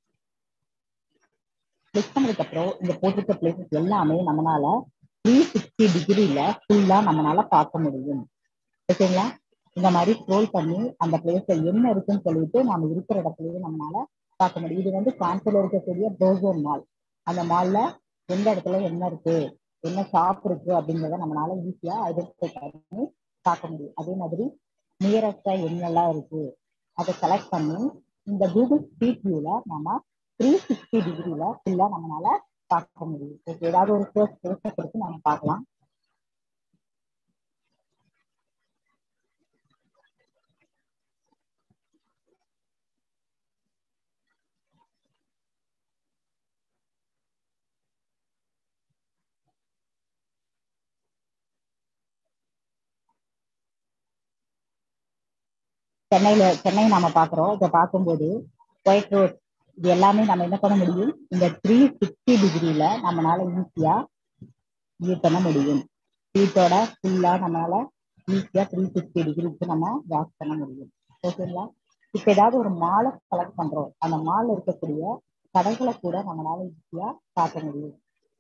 கிளிக் பண்ணதுக்கு அப்புறம் இங்க போட்டிருக்க பிளேசஸ் எல்லாமே நம்மளால த்ரீ சிக்ஸ்டி டிகிரில ஃபுல்லா நம்மளால பார்க்க முடியும் ஓகேங்களா இந்த மாதிரி ஸ்க்ரோல் பண்ணி அந்த பிளேஸ்ல என்ன இருக்குன்னு சொல்லிட்டு நாம இருக்கிற இடத்துலயே நம்மளால பார்க்க முடியும் இது வந்து கான்சில் இருக்கக்கூடிய ப்ரோசோன் மால் அந்த மால்ல எந்த இடத்துல என்ன இருக்கு என்ன ஷாப் இருக்கு அப்படிங்கிறத நம்மளால ஈஸியா ஐடென்டிஃபை பண்ணி பார்க்க முடியும் அதே மாதிரி நியரஸ்டா என்னெல்லாம் இருக்கு அதை செலக்ட் பண்ணி இந்த கூகுள் ஸ்ட்ரீட் வியூல நம்ம த்ரீ சிக்ஸ்டி டிகிரில ஃபுல்லா நம்மளால பார்க்க முடியும் ஓகே ஏதாவது ஒரு சர்ச் பிளேஸை கொடுத்து நம்ம பார்க்கலாம் சென்னையில சென்னை நாம பாக்குறோம் இதை பார்க்கும்போது ஒயிட் ரோட் இது எல்லாமே நம்ம என்ன பண்ண முடியும் இந்த த்ரீ சிக்ஸ்டி டிகிரில நம்மளால ஈஸியா வியூ பண்ண முடியும் சீட்டோட ஃபுல்லா நம்மளால ஈஸியா த்ரீ சிக்ஸ்டி டிகிரிக்கு நம்ம வாக் பண்ண முடியும் ஓகேங்களா இப்ப ஏதாவது ஒரு மாலை செலக்ட் பண்றோம் அந்த மால்ல இருக்கக்கூடிய கடைகளை கூட நம்மளால ஈஸியா பார்க்க முடியும்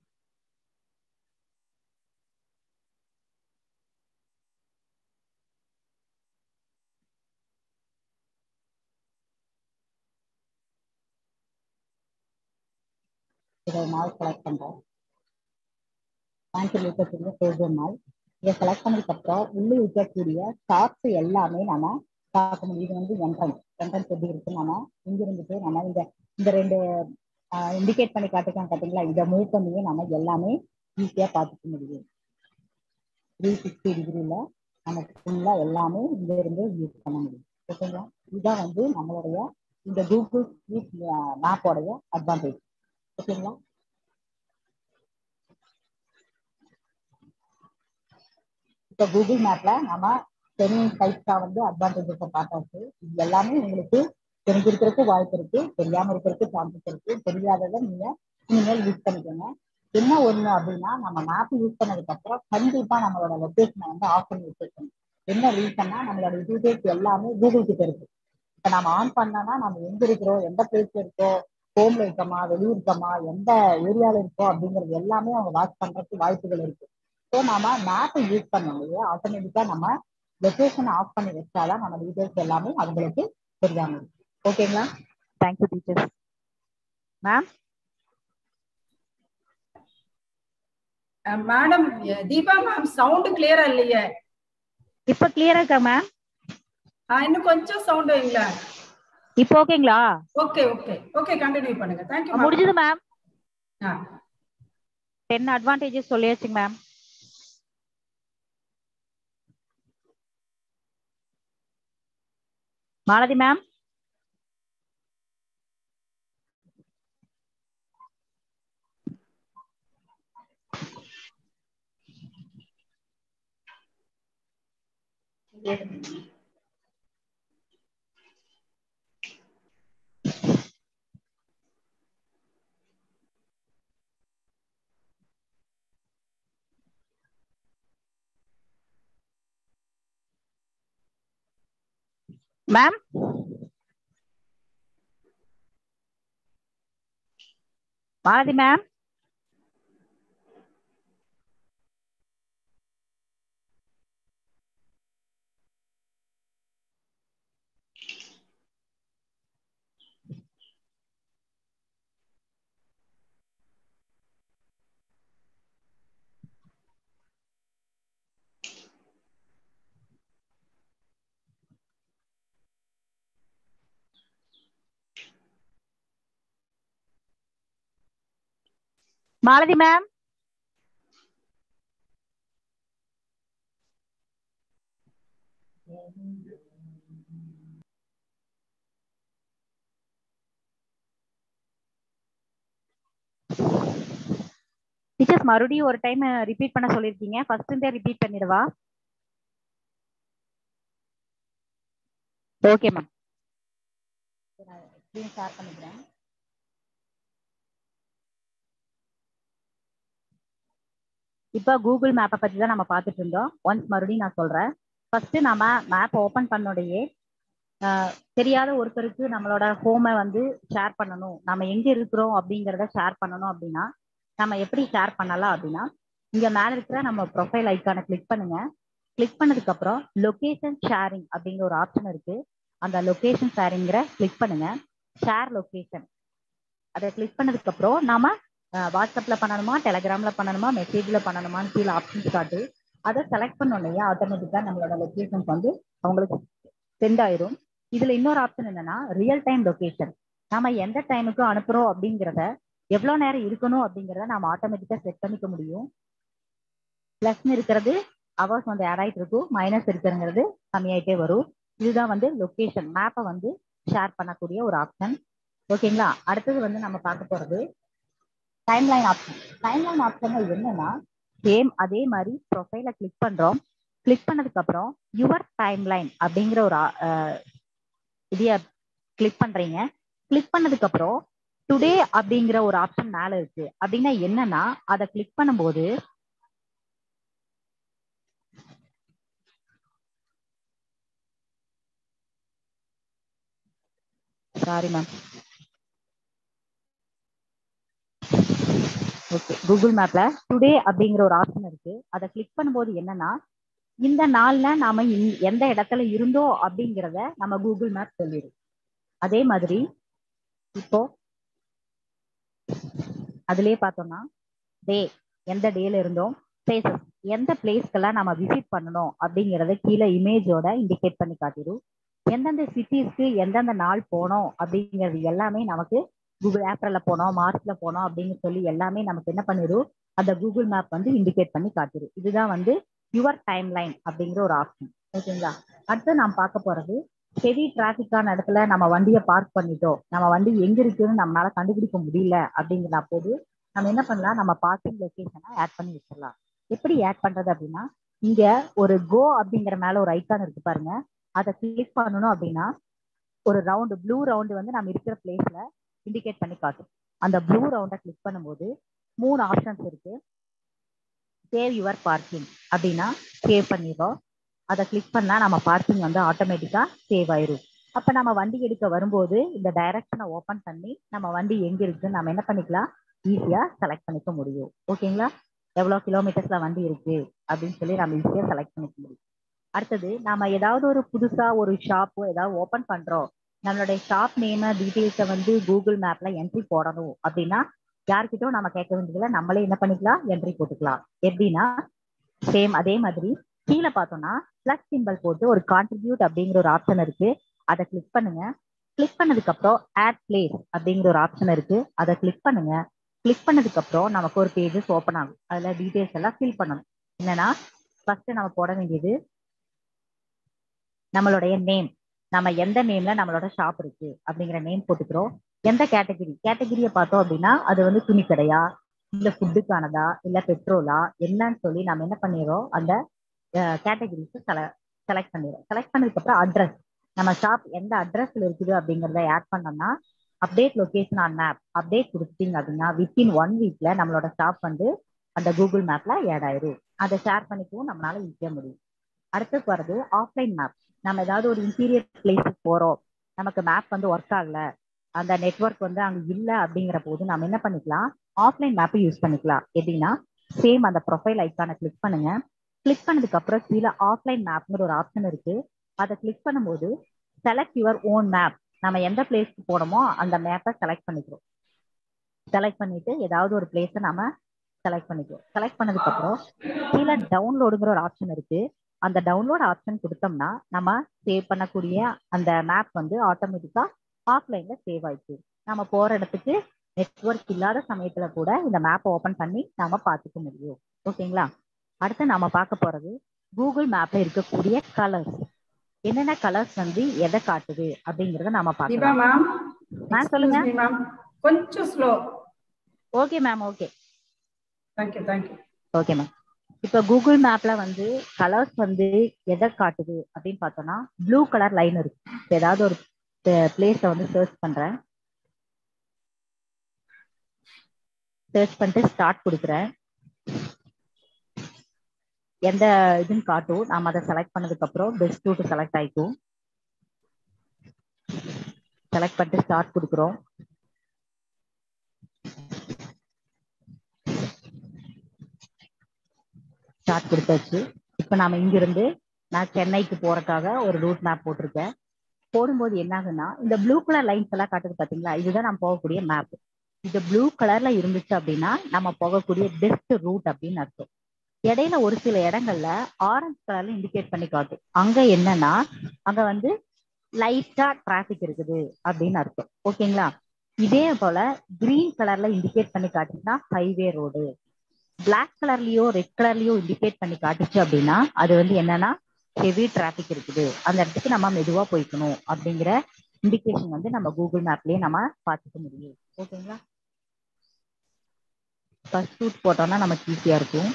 இதை மால் செலக்ட் பண்றோம் பேங்க்கில் இருக்கக்கூடிய ப்ரோசோன் மால் இதை செலக்ட் பண்ணதுக்கு அப்புறம் உள்ள இருக்கக்கூடிய ஷாப்ஸ் எல்லாமே நம்ம பார்க்க முடியும் இது வந்து என்ட்ரன்ஸ் என்ட்ரன்ஸ் எப்படி இருக்கு நம்ம இங்க இருந்துட்டு நம்ம இந்த இந்த ரெண்டு இண்டிகேட் பண்ணி காட்டுக்காங்க பார்த்தீங்களா இதை மூவ் பண்ணியே நம்ம எல்லாமே ஈஸியா பார்த்துக்க முடியும் த்ரீ சிக்ஸ்டி டிகிரில நமக்கு ஃபுல்லா எல்லாமே இங்க இருந்து யூஸ் பண்ண முடியும் ஓகேங்களா இதுதான் வந்து நம்மளுடைய இந்த கூகுள் மீட் மேப்போடைய அட்வான்டேஜ் ஓகேங்களா இப்போ கூகுள் மேப்ல நம்ம டென் டைப்ஸா வந்து அட்வான்டேஜஸை பார்த்தாச்சு இது எல்லாமே உங்களுக்கு தெரிஞ்சிருக்கிறதுக்கு வாய்ப்பு இருக்கு தெரியாம இருக்கிறதுக்கு சான்சஸ் இருக்கு தெரியாததை நீங்க இனிமேல் யூஸ் பண்ணிக்கோங்க என்ன ஒண்ணு அப்படின்னா நம்ம மேப் யூஸ் பண்ணதுக்கு அப்புறம் கண்டிப்பா நம்மளோட லொகேஷனை வந்து ஆஃப் பண்ணி வச்சிருக்கணும் என்ன ரீசன்னா நம்மளோட டீடைல்ஸ் எல்லாமே கூகுள் கிட்ட இருக்கு இப்ப நம்ம ஆன் பண்ணோம்னா நம்ம எங்க இருக்கிறோம் எந்த பிளேஸ்ல இருக்கோம் ஹோம்ல இருக்கோமா வெளியே இருக்கோமா எந்த ஏரியால இருக்கோம் அப்படிங்கிறது எல்லாமே அவங்க வாட்ச் பண்றதுக்கு வாய்ப்புகள் இருக்கு ஸோ நம்ம மேப்பை யூஸ் பண்ணோம்லையே ஆட்டோமேட்டிக்கா நம்ம லொகேஷன் ஆஃப் பண்ணி வச்சாதான் நம்ம டீடைல்ஸ் எல்லாமே அவங்களுக்கு தெரியாம இருக்கு ஓகேங்களா thank you teachers ma'am madam Deepa ma'am sound கிளியரா இல்லையே இப்ப கிளியரா இருக்கா மேம் ஆ, இன்னும் கொஞ்சம் சவுண்ட் வைங்களேன் இப்போ ஓகேங்களா ஓகே ஓகே ஓகே கண்டினியூ பண்ணுங்க தேங்க்யூ முடிஞ்சது மேம் ஆ டென் அட்வான்டேஜஸ் சொல்லியாச்சுங்க ma'am Malathi ma'am ma'am Malathi ma'am Malathi ma'am teachers மறுபடியும் ஒரு டைம் ரிப்பீட் பண்ண சொல்லிருக்கீங்க ஃபர்ஸ்ட் இருந்தே ரிப்பீட் பண்ணிடவா ஓகே மேம் ஸ்க்ரீன் ஷேர் பண்ணிக்கிறேன் இப்போ கூகுள் மேப்பை பற்றி தான் நம்ம பார்த்துட்டு இருந்தோம் ஒன்ஸ் மறுபடியும் நான் சொல்கிறேன் ஃபர்ஸ்ட் நம்ம மேப் ஓப்பன் பண்ணோடையே ஆஹ், தெரியாத ஒருத்தருக்கு நம்மளோட ஹோமை வந்து ஷேர் பண்ணணும் நம்ம எங்க இருக்கிறோம் அப்படிங்கிறத ஷேர் பண்ணணும் அப்படின்னா நம்ம எப்படி ஷேர் பண்ணலாம் அப்படின்னா இங்க மேல இருக்கிற நம்ம ப்ரொஃபைல் ஐக்கானை கிளிக் பண்ணுங்க கிளிக் பண்ணதுக்கு அப்புறம் லொகேஷன் ஷேரிங் அப்படிங்கிற ஒரு ஆப்ஷன் இருக்கு அந்த லொகேஷன் ஷேரிங்கிற கிளிக் பண்ணுங்க ஷேர் லொகேஷன் அதை கிளிக் பண்ணதுக்கு அப்புறம் நாம வாட்ஸ்அப்ல பண்ணணுமா டெலகிராம்ல பண்ணணுமா மெசேஜ்ல பண்ணணுமான்னு கீழே ஆப்ஷன்ஸ் காட்டு அதை செலக்ட் பண்ணோடனே ஆட்டோமேட்டிக்கா நம்மளோட லொகேஷன்ஸ் வந்து அவங்களுக்கு சென்ட் ஆயிரும் இதுல இன்னொரு ஆப்ஷன் என்னன்னா ரியல் டைம் லொகேஷன் நாம எந்த டைமுக்கு அனுப்புறோம் அப்படிங்கிறத எவ்வளவு நேரம் இருக்கணும் அப்படிங்கிறத நாம ஆட்டோமேட்டிக்கா செட் பண்ணிக்க முடியும் பிளஸ்னு இருக்கிறது அவர்ஸ் வந்து ஆட் ஆயிட்டு இருக்கும் மைனஸ் இருக்கிறங்கிறது கம்மியாயிட்டே வரும் இதுதான் வந்து லொகேஷன் மேப்பை வந்து ஷேர் பண்ணக்கூடிய ஒரு ஆப்ஷன் ஓகேங்களா அடுத்தது வந்து நம்ம பார்க்க போறது டைம்லைன் ஆப்ஷன் டைம்லைன் ஆப்ஷன் என்னன்னா சேம் அதே மாதிரி ப்ரொஃபைல கிளிக் பண்றோம் கிளிக் பண்ணதுக்கு அப்புறம் யுவர் டைம்லைன் அப்படிங்கிற ஒரு ஆ- இதைய கிளிக் பண்றீங்க கிளிக் பண்ணதுக்கு அப்புறம் டுடே அப்படிங்கிற ஒரு ஆப்ஷன் மேல இருக்கு அப்படின்னா என்னன்னா அதை கிளிக் பண்ணும்போது சாரி மேம் ஓகே கூகுள் மேப்ல டுடே அப்படிங்கிற ஒரு ஆப்ஷன் இருக்கு அதை கிளிக் பண்ணும்போது என்னன்னா இந்த நாள்ல நாம இந்- எந்த இடத்துல இருந்தோம் அப்படிங்கிறத நம்ம கூகுள் மேப் சொல்லிடும் அதே மாதிரி இப்போ அதுலயே பார்த்தோம்னா டே எந்த டேல இருந்தோம் பிளேசஸ் எந்த பிளேஸ்க்கெல்லாம் நம்ம விசிட் பண்ணணும் அப்படிங்கறத கீழே இமேஜோட இண்டிகேட் பண்ணி காட்டிடும் எந்தெந்த சிட்டிஸ்க்கு எந்தெந்த நாள் போனோம் அப்படிங்கிறது எல்லாமே நமக்கு கூகுள் ஏப்ரல்ல போனோம் மார்ச்ல போனோம் அப்படின்னு சொல்லி எல்லாமே நமக்கு என்ன பண்ணிடும் அந்த கூகுள் மேப் வந்து இண்டிகேட் பண்ணி காட்டிடும் இதுதான் வந்து யுவர் டைம் லைன் அப்படிங்கிற ஒரு ஆப்ஷன் ஓகேங்களா அடுத்து நாம் பார்க்க போறது ஹெவி டிராபிக்கான இடத்துல நம்ம வண்டியை பார்க் பண்ணிட்டோம் நம்ம வண்டி எங்க இருக்குன்னு நம்மளால கண்டுபிடிக்க முடியல அப்படிங்கிற போது நம்ம என்ன பண்ணலாம் நம்ம பார்க்கிங் லொகேஷனை ஆட் பண்ணி வச்சிடலாம் எப்படி ஆட் பண்றது அப்படின்னா இங்க ஒரு கோ அப்படிங்கிற மேல ஒரு ஐக்கான் இருக்கு பாருங்க அதை கிளிக் பண்ணணும் அப்படின்னா ஒரு ரவுண்டு ப்ளூ ரவுண்டு வந்து நம்ம இருக்கிற பிளேஸ்ல இண்டிகேட் பண்ணி காட்டும் அந்த ப்ளூ ரவுண்டை கிளிக் பண்ணும்போது மூணு ஆப்ஷன்ஸ் இருக்கு சேவ் யுவர் பார்க்கிங் அப்படின்னா சேவ் பண்ணிடுறோம் அதை கிளிக் பண்ணா நம்ம பார்க்கிங் வந்து ஆட்டோமேட்டிக்கா சேவ் ஆயிரும் அப்ப நம்ம வண்டி எடுக்க வரும்போது இந்த டைரக்ஷனை ஓபன் பண்ணி நம்ம வண்டி எங்க இருக்குன்னு நம்ம என்ன பண்ணிக்கலாம் ஈஸியா செலக்ட் பண்ணிக்க முடியும் ஓகேங்களா எவ்வளவு கிலோமீட்டர்ஸ்ல வண்டி இருக்கு அப்படின்னு சொல்லி நம்ம ஈஸியா செலக்ட் பண்ணிக்க முடியும் அடுத்தது நம்ம ஏதாவது ஒரு புதுசா ஒரு ஷாப்போ ஏதாவது ஓபன் பண்றோம் நம்மளுடைய ஷாப் நேம டீட்டெயில்ஸை வந்து கூகுள் மேப்ல என்ட்ரி போடணும் அப்படின்னா யார்கிட்டயும் நம்ம கேட்க வேண்டியதில்ல நம்மளே என்ன பண்ணிக்கலாம் என்ட்ரி போட்டுக்கலாம் எப்படின்னா சேம் அதே மாதிரி கீழே பார்த்தோம்னா பிளஸ் சிம்பிள் போட்டு ஒரு கான்ட்ரிபியூட் அப்படிங்கிற ஒரு ஆப்ஷன் இருக்கு அதை கிளிக் பண்ணுங்க கிளிக் பண்ணதுக்கு அப்புறம் ஆட் பிளேஸ் அப்படிங்கிற ஒரு ஆப்ஷன் இருக்கு அதை கிளிக் பண்ணுங்க கிளிக் பண்ணதுக்கு அப்புறம் நமக்கு ஒரு பேஜஸ் ஓப்பன் ஆகும் அதுல டீடைல்ஸ் எல்லாம் ஃபில் பண்ணணும் என்னன்னா ஃபர்ஸ்ட் நம்ம போட வேண்டியது நம்மளுடைய நேம் நம்ம எந்த நேம்ல நம்மளோட ஷாப் இருக்கு அப்படிங்கிற நேம் போட்டுக்கிறோம் எந்த கேட்டகிரி கேட்டகிரியை பார்த்தோம் அப்படின்னா அது வந்து துணி கடையா இல்ல ஃபுட்டுக்கானதா இல்ல பெட்ரோலா என்னன்னு சொல்லி நம்ம என்ன பண்ணிடுறோம் அந்த கேட்டகிரிஸ் செல செலக்ட் பண்ணிடுறோம் செலக்ட் பண்ணதுக்கு அப்புறம் அட்ரஸ் நம்ம ஷாப் எந்த அட்ரஸ்ல இருக்குது அப்படிங்கறத ஆட் பண்ணோம்னா update location on map update கொடுத்தீங்க அப்படின்னா வித்தின் ஒன் வீக்ல நம்மளோட ஷாப் வந்து அந்த கூகுள் மேப்ல ஆட் ஆயிரும் அதை ஷேர் பண்ணிக்கவும் நம்மளால ஈஸியா முடியும் அடுத்து போறது ஆஃப்லைன் மேப் நம்ம ஏதாவது ஒரு இன்டீரியர் பிளேஸுக்கு போறோம் நமக்கு மேப் வந்து ஒர்க் ஆகல அந்த நெட்ஒர்க் வந்து அங்க இல்ல அப்படிங்கிற போது நம்ம என்ன பண்ணிக்கலாம் ஆஃப்லைன் மேப்பை யூஸ் பண்ணிக்கலாம் எப்படின்னா சேம் அந்த ப்ரொஃபைல் ஐக்கானை கிளிக் பண்ணுங்க கிளிக் பண்ணதுக்கு அப்புறம் கீழே ஆஃப்லைன் மேப்ங்கிற ஒரு ஆப்ஷன் இருக்கு அதை கிளிக் பண்ணும்போது செலக்ட் யுவர் ஓன் மேப் நம்ம எந்த பிளேஸ்க்கு போனோமோ அந்த மேப்பை செலக்ட் பண்ணிக்கிறோம் செலக்ட் பண்ணிட்டு ஏதாவது ஒரு பிளேஸை நம்ம செலக்ட் பண்ணிக்கிறோம் செலக்ட் பண்ணதுக்கு அப்புறம் கீழே டவுன்லோடுங்கிற ஒரு ஆப்ஷன் இருக்கு அந்த டவுன்லோட் ஆப்ஷன் கொடுத்தோம்னா நம்ம சேவ் பண்ணக்கூடிய அந்த மேப் வந்து ஆட்டோமேட்டிக்கா ஆஃப்லைன்ல சேவ் ஆயிடுச்சு நம்ம போற இடத்துக்கு நெட்ஒர்க் இல்லாத சமயத்துல கூட இந்த மேப்பை ஓபன் பண்ணி நாம பார்த்துக்க முடியும் ஓகேங்களா அடுத்து நாம பார்க்க போறது கூகுள் மேப்ல இருக்கக்கூடிய கலர்ஸ் என்னென்ன கலர்ஸ் வந்து எதை காட்டுது அப்படிங்கறத நாம தீபா பார்க்கலாம் மேம் மேம் சொல்லுங்க மேம் கொஞ்சம் slow okay ma'am okay thank you thank you okay ma'am இப்போ கூகுள் மேப்ல வந்து கலர்ஸ் வந்து எதை காட்டுது அப்படின்னு பார்த்தோம்னா ப்ளூ கலர் லைன் இருக்கு இப்ப ஏதாவது ஒரு பிளேஸை வந்து சர்ச் பண்றேன் சர்ச் பண்ணிட்டு ஸ்டார்ட் கொடுக்குறேன் எந்த இதுன்னு காட்டும் நாம அதை செலக்ட் பண்ணதுக்கு அப்புறம் பெஸ்ட் ரூட் செலக்ட் ஆயிக்கும் செலக்ட் பண்ணிட்டு ஸ்டார்ட் கொடுக்குறோம் ஸ்டார்ட் கொடுத்தாச்சு இப்போ நாம இங்கிருந்து நான் சென்னைக்கு போறதுக்காக ஒரு ரூட் மேப் போட்டிருக்கேன் போடும்போது என்ன ஆகுன்னா இந்த ப்ளூ கலர் லைன்ஸ் எல்லாம் காட்டுது பாத்தீங்களா இதுதான் நம்ம போகக்கூடிய மேப் இது ப்ளூ கலர்ல இருந்துச்சு அப்படின்னா நம்ம போகக்கூடிய பெஸ்ட் ரூட் அப்படின்னு அர்த்தம் இடையில ஒரு சில இடங்கள்ல ஆரஞ்சு கலர்ல இண்டிகேட் பண்ணி காட்டும் அங்க என்னன்னா அங்க வந்து லைட்டா டிராபிக் இருக்குது அப்படின்னு அர்த்தம் ஓகேங்களா இதே போல கிரீன் கலர்ல இண்டிகேட் பண்ணி காட்டுச்சுன்னா ஹைவே ரோடு பிளாக் கலர்லயோ ரெட் கலர்லயோ இண்டிகேட் பண்ணி காட்டுச்சு அப்படின்னா அது வந்து என்னன்னா ஹெவி டிராபிக் இருக்குது அந்த இடத்துக்கு நம்ம மெதுவா போய்க்கணும் அப்படிங்கிற இண்டிகேஷன் வந்து நம்ம கூகுள் மேப்லயே நம்ம பார்த்துக்க முடியும் ஓகேங்களா ஃபர்ஸ்ட் ரூட் போட்டோம்னா நமக்கு ஈஸியா இருக்கும்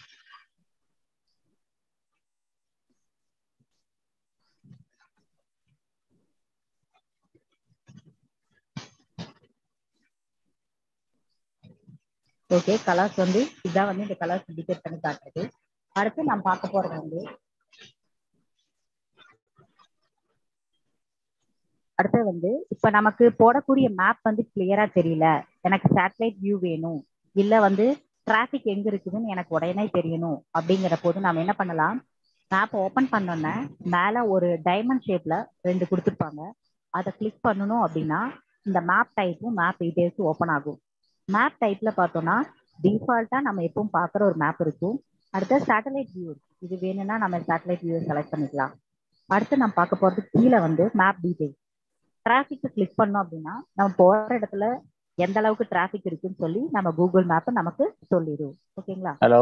ஓகே கலர்ஸ் வந்து இதான் வந்து இந்த கலர்ஸ் இண்டிகேட் பண்ணி காட்டுறது அடுத்து நம்ம பார்க்க போறது வந்து அடுத்து வந்து இப்ப நமக்கு போடக்கூடிய மேப் வந்து கிளியரா தெரியல எனக்கு சேட்டலைட் வியூ வேணும் இல்ல வந்து டிராபிக் எங்க இருக்குதுன்னு எனக்கு உடனே தெரியணும் அப்படிங்கிற போது நாம என்ன பண்ணலாம் மேப் ஓபன் பண்ணோன்னே மேல ஒரு டைமண்ட் ஷேப்ல ரெண்டு கொடுத்துருப்பாங்க அதை கிளிக் பண்ணணும் அப்படின்னா இந்த மேப் டைப்பும் மேப் டீடைல்ஸும் ஓப்பன் ஆகும் மேப் டைப்ல பார்த்தோம்னா டிஃபால்ட்டா நம்ம எப்பவும் பார்க்குற ஒரு மேப் இருக்கும் அடுத்து சேட்டலைட் வியூ இருக்கு இது வேணும்னா நம்ம சேட்டலைட் வியூ செலக்ட் பண்ணிக்கலாம் அடுத்து நம்ம பார்க்க போறது கீழே வந்து மேப் டீடைல்ஸ் டிராஃபிக் கிளிக் பண்ணோம் அப்படின்னா நம்ம போற இடத்துல எந்த அளவுக்கு டிராஃபிக் இருக்குன்னு சொல்லி நம்ம கூகுள் மேப் நமக்கு சொல்லிடும் ஓகேங்களா ஹலோ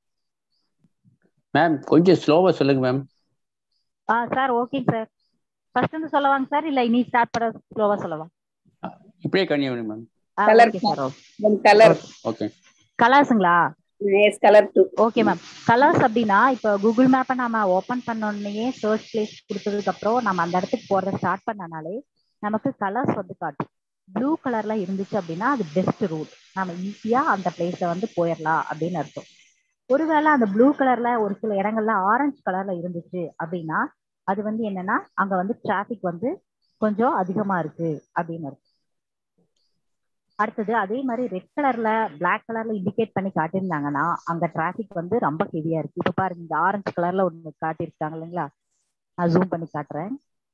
மேம் கொஞ்சம் ஸ்லோவா சொல்லுங்க மேம் ஆ சார் ஓகே சார் ஃபர்ஸ்ட் இருந்து சொல்லவாங்க சார் இல்ல இனி ஸ்டார்ட் பண்ண ஸ்லோவா சொல்லவா இப்படியே Kanyakumari ma'am Colour okay sir then color okay கலர்ஸுங்களா yes color too okay ma'am colours அப்படின்னா இப்போ கூகுள் மேப்பை நம்ம ஓபன் பண்ண உடனே சர்ச் பிளேஸ் கொடுத்ததுக்கு அப்புறம் நம்ம அந்த இடத்துக்கு போறத ஸ்டார்ட் பண்ணனாலே நமக்கு கலர்ஸ் வந்து காட்டும் ப்ளூ கலர்ல இருந்துச்சு அப்படின்னா அது பெஸ்ட் ரூட் நம்ம ஈஸியா அந்த பிளேஸ்ல வந்து போயிடலாம் அப்படின்னு அர்த்தம் ஒருவேளை அந்த ப்ளூ கலர்ல ஒரு சில இடங்கள்ல ஆரஞ்சு கலர்ல இருந்துச்சு அப்படின்னா அது வந்து என்னன்னா அங்க வந்து டிராபிக் வந்து கொஞ்சம் அதிகமா இருக்கு அப்படின்னு அர்த்தம் அடுத்தது அதே மாதிரி ரெட் கலர்ல பிளாக் கலர்ல இண்டிகேட் பண்ணி காட்டியிருந்தாங்கன்னா அங்க டிராபிக் வந்து ரொம்ப ஹெவியா இருக்கு இப்ப பாருங்க இந்த ஆரஞ்சு கலர்ல ஒண்ணு காட்டியிருக்காங்க இல்லைங்களா நான் ஜூம் பண்ணி காட்டுறேன்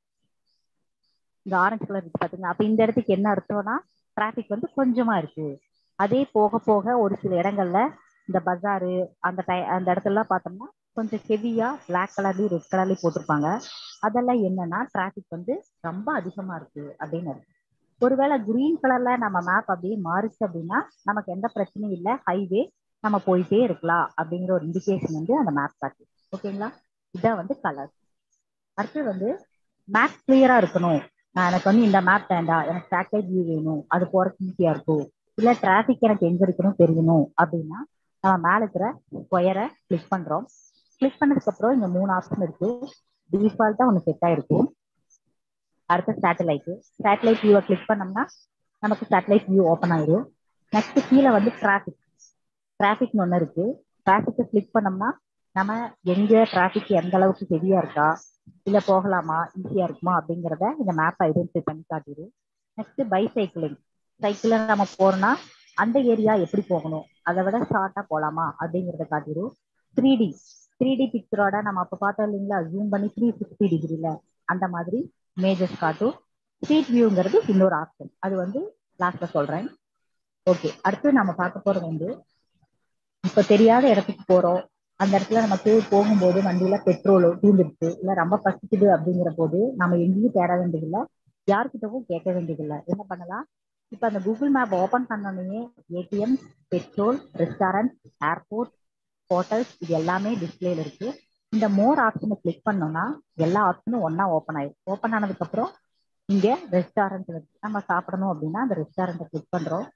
இந்த ஆரஞ்சு கலர் இருக்கு பாத்தீங்களா அப்ப இந்த இடத்துக்கு என்ன அர்த்தம்னா டிராபிக் வந்து கொஞ்சமா இருக்கு அதே போக போக ஒரு சில இடங்கள்ல இந்த பஜாரு அந்த டை அந்த இடத்துலலாம் பார்த்தோம்னா கொஞ்சம் ஹெவியா பிளாக் கலர்லயும் ரெட் கலர்லயும் போட்டிருப்பாங்க அதெல்லாம் என்னன்னா டிராபிக் வந்து ரொம்ப அதிகமா இருக்கு அப்படின்னு அர்த்தம் ஒருவேளை கிரீன் கலர்ல நம்ம மேப் அப்படியே மாறிச்சு அப்படின்னா நமக்கு எந்த பிரச்சனையும் இல்லை ஹைவே நம்ம போயிட்டே இருக்கலாம் அப்படிங்கிற ஒரு இண்டிகேஷன் வந்து அந்த மேப் காட்டு ஓகேங்களா இதான் வந்து கலர் அடுத்து வந்து மேப் கிளியரா இருக்கணும் நான் எனக்கு வந்து இந்த மேப் வேண்டாம் எனக்கு சேட்டலைட் வியூ வேணும் அது போறதுக்கு ஈஸியா இருக்கும் இல்ல டிராபிக் எனக்கு எங்க இருக்கணும் தெரியணும் அப்படின்னா நம்ம மேல இருக்கிற ஸ்கொயரை கிளிக் பண்றோம் கிளிக் பண்ணதுக்கு அப்புறம் இங்க மூணு ஆப்ஷன் இருக்கு டிஃபால்ட்டா ஒன்று செட் ஆயிருக்கும் அடுத்து சேட்டலைட் சேட்டலைட் வியூவை கிளிக் பண்ணோம்னா நமக்கு சேட்டலைட் வியூ ஓப்பன் ஆயிடும் நெக்ஸ்ட் கீழே வந்து டிராஃபிக் டிராஃபிக்னு ஒன்று இருக்கு டிராஃபிக்கை கிளிக் பண்ணோம்னா நம்ம எங்க டிராஃபிக் எந்த அளவுக்கு ஹெவியா இருக்கா இல்ல போகலாமா ஈஸியா இருக்குமா அப்படிங்கிறத இந்த மேப் ஐடென்டிஃபை பண்ணி காட்டிடும் நெக்ஸ்ட் பைசைக்கிளிங் சைக்கிள்ல நம்ம போறோம்னா அந்த ஏரியா எப்படி போகணும் அதை விட ஷார்ட்டா போலாமா அப்படிங்கிறத காட்டிடும் த்ரீ டி த்ரீ டி பிக்சரோட நம்ம அப்ப பார்த்தோம் இல்லைங்களா ஜூம் பண்ணி த்ரீ சிக்ஸ்டி டிகிரில அந்த மாதிரி இமேஜஸ் காட்டும் ஸ்ட்ரீட் வியூங்கிறது இன்னொரு ஆப்ஷன் அது வந்து லாஸ்ட்ல சொல்றேன் ஓகே அடுத்து நம்ம பார்க்க போறது வந்து இப்ப தெரியாத இடத்துக்கு போறோம் அந்த இடத்துல நமக்கு போகும்போது வண்டியில பெட்ரோல் தீர்ந்துருச்சு இல்ல ரொம்ப பசிக்குது அப்படிங்கிற போது நம்ம எங்கேயும் தேட வேண்டியதில்லை யார்கிட்டவும் கேட்க வேண்டியதில்லை என்ன பண்ணலாம் இப்ப அந்த கூகுள் மேப் ஓபன் பண்ணோடனே ATM petrol restaurant airport hotels இது எல்லாமே டிஸ்பிளேல இருக்கு இந்த மோர் ஆப்ஷனை கிளிக் பண்ணோம்னா எல்லா ஆப்ஷனும் ஒன்னா ஓப்பன் ஆயிடும் ஓப்பன் ஆனதுக்கு அப்புறம் இங்க ரெஸ்டாரண்ட் இருக்கு நம்ம சாப்பிடணும் அப்படின்னா அந்த ரெஸ்டாரண்ட்டை கிளிக் பண்றோம்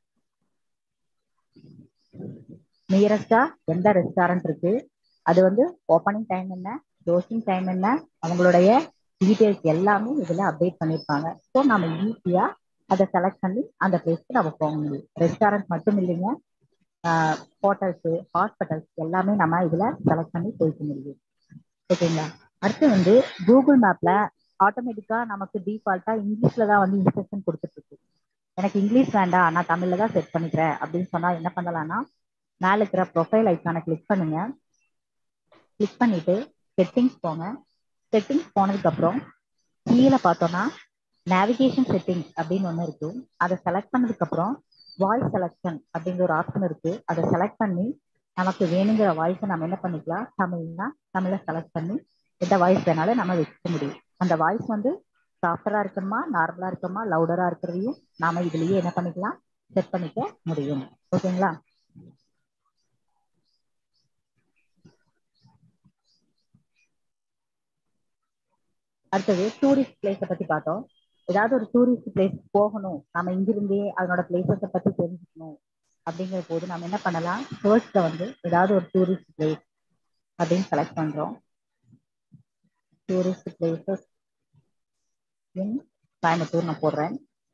நியரஸ்டா எந்த ரெஸ்டாரண்ட் இருக்கு அது வந்து ஓப்பனிங் டைம் என்ன க்ளோசிங் டைம் என்ன அவங்களுடைய டீட்டெயில்ஸ் எல்லாமே இதுல அப்டேட் பண்ணியிருப்பாங்க ஸோ நம்ம ஈஸியா அதை செலக்ட் பண்ணி அந்த பிளேஸ்க்கு நம்ம போக முடியும் ரெஸ்டாரண்ட் மட்டும் இல்லைங்க ஹோட்டல்ஸ் ஹாஸ்பிட்டல்ஸ் எல்லாமே நம்ம இதுல செலக்ட் பண்ணி போய்க்க முடியும் ஓகேங்களா அடுத்து வந்து கூகுள் மேப்ல ஆட்டோமேட்டிக்கா நமக்கு டிஃபால்ட்டா இங்கிலீஷ்ல தான் வந்து இன்ஸ்ட்ரக்ஷன் கொடுத்துட்டு இருக்கு எனக்கு இங்கிலீஷ் வேண்டாம் நான் தமிழ்ல தான் செட் பண்ணிக்கிறேன் அப்படின்னு சொன்னா என்ன பண்ணலாம்னா மேல இருக்கிற ப்ரொஃபைல் ஐக்கானை கிளிக் பண்ணுங்க கிளிக் பண்ணிட்டு செட்டிங்ஸ் போங்க செட்டிங்ஸ் போனதுக்கு அப்புறம் கீழே பார்த்தோம்னா நேவிகேஷன் செட்டிங்ஸ் அப்படின்னு ஒன்று இருக்கு அதை செலக்ட் பண்ணதுக்கு அப்புறம் வாய்ஸ் செலக்ஷன் அப்படிங்கிற ஒரு ஆப்ஷன் இருக்கு அதை செலக்ட் பண்ணி நமக்கு வேணுங்கிற வாய்ஸை நம்ம என்ன பண்ணிக்கலாம் தமிழ்னா தமிழை செலக்ட் பண்ணி எந்த வாய்ஸ் வேணாலும் நம்ம வச்சுக்க முடியும் அந்த வாய்ஸ் வந்து சாஃப்டரா இருக்கணுமா நார்மலா இருக்கணுமா லவுடரா இருக்கிறதையும் நாம இதுலயே என்ன பண்ணிக்கலாம் செட் பண்ணிக்க முடியும் ஓகேங்களா அடுத்தது டூரிஸ்ட் பிளேஸை பத்தி பார்த்தோம் ஏதாவது ஒரு டூரிஸ்ட் பிளேஸ் போகணும் நம்ம இங்கிருந்தே அதனோட பிளேசஸை பத்தி தெரிஞ்சுக்கணும் அப்படிங்கிற போது நம்ம என்ன பண்ணலாம் சர்ச்ல வந்து ஏதாவது ஒரு டூரிஸ்ட் பிளேஸ் அப்படின்னு செலக்ட் பண்றோம் டூரிஸ்ட் பிளேசஸ் இன் கோயம்புத்தூர் நான் போடுறேன்